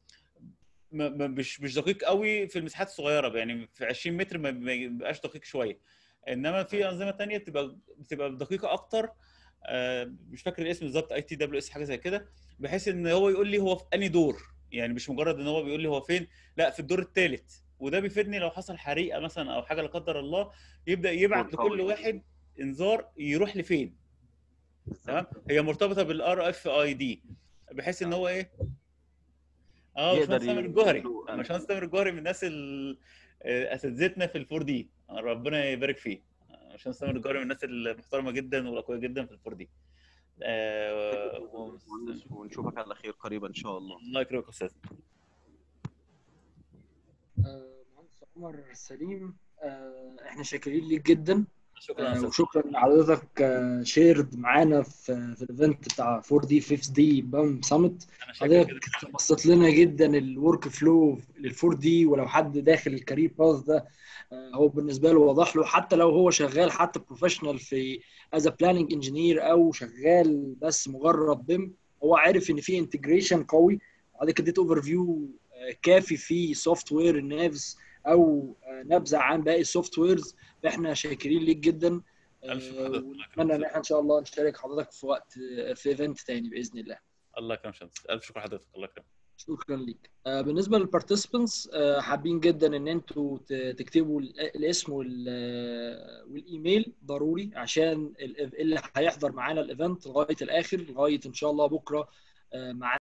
مش مش دقيق قوي في المساحات الصغيره يعني في 20 متر ما ما بيبقاش دقيق شويه انما في انظمه تانية بتبقى بتبقى دقيقه اكتر آه، مش فاكر الاسم بالظبط اي تي دبليو اس حاجه زي كده بحيث ان هو يقول لي هو في انهي دور يعني مش مجرد ان هو بيقول لي هو فين لا في الدور الثالث وده بيفيدني لو حصل حريقه مثلا او حاجه لا قدر الله يبدا يبعت قوي. لكل واحد انذار يروح لفين تمام هي مرتبطه بالار اف اي دي بحيث ان هو ايه اه يقدر باشمهندس تامر ي- الجوهري يقول- باشمهندس تامر الجوهري من الناس ال- آه، اساتذتنا في الفور دي ربنا يبارك فيه باشمهندس تامر الجوهري من الناس المحترمه جدا والاقوياء جدا في الفور دي آه، و- مهندس ونشوفك على خير قريبا ان شاء الله الله يكرمك يا استاذ آه، مهندس عمر سليم آه، احنا شاكرين ليك جدا شكرا يا آه، استاذ وشكرا ان حضرتك شيرد معانا في في الايفنت بتاع 4 دي 5 دي بام سامت انا شاكر جدا حضرتك بسطت لنا جدا الورك فلو لل 4 دي ولو حد داخل الكارير باث ده آه، هو بالنسبه له واضح له حتى لو هو شغال حتى بروفيشنال في از بلاننج انجينير او شغال بس مجرد بيم هو عارف ان في انتجريشن قوي حضرتك اديت اوفر فيو كافي في سوفت وير النافس او آه، نبذه عن باقي السوفت ويرز فاحنا شاكرين ليك جدا ألف شكر حضرتك. الله يكرمك. ونتمنى ان احنا ان شاء الله نشارك حضرتك في وقت في ايفنت تاني باذن الله الله يكرمك يا شمس الف شكر حضرتك الله يكرمك شكرا ليك آه، بالنسبه للبارتيسيبنتس حابين جدا ان انتوا ت- تكتبوا ال- الاسم وال- والايميل ضروري عشان ال- اللي هيحضر معانا الايفنت لغايه الاخر لغايه ان شاء الله بكره آه، معانا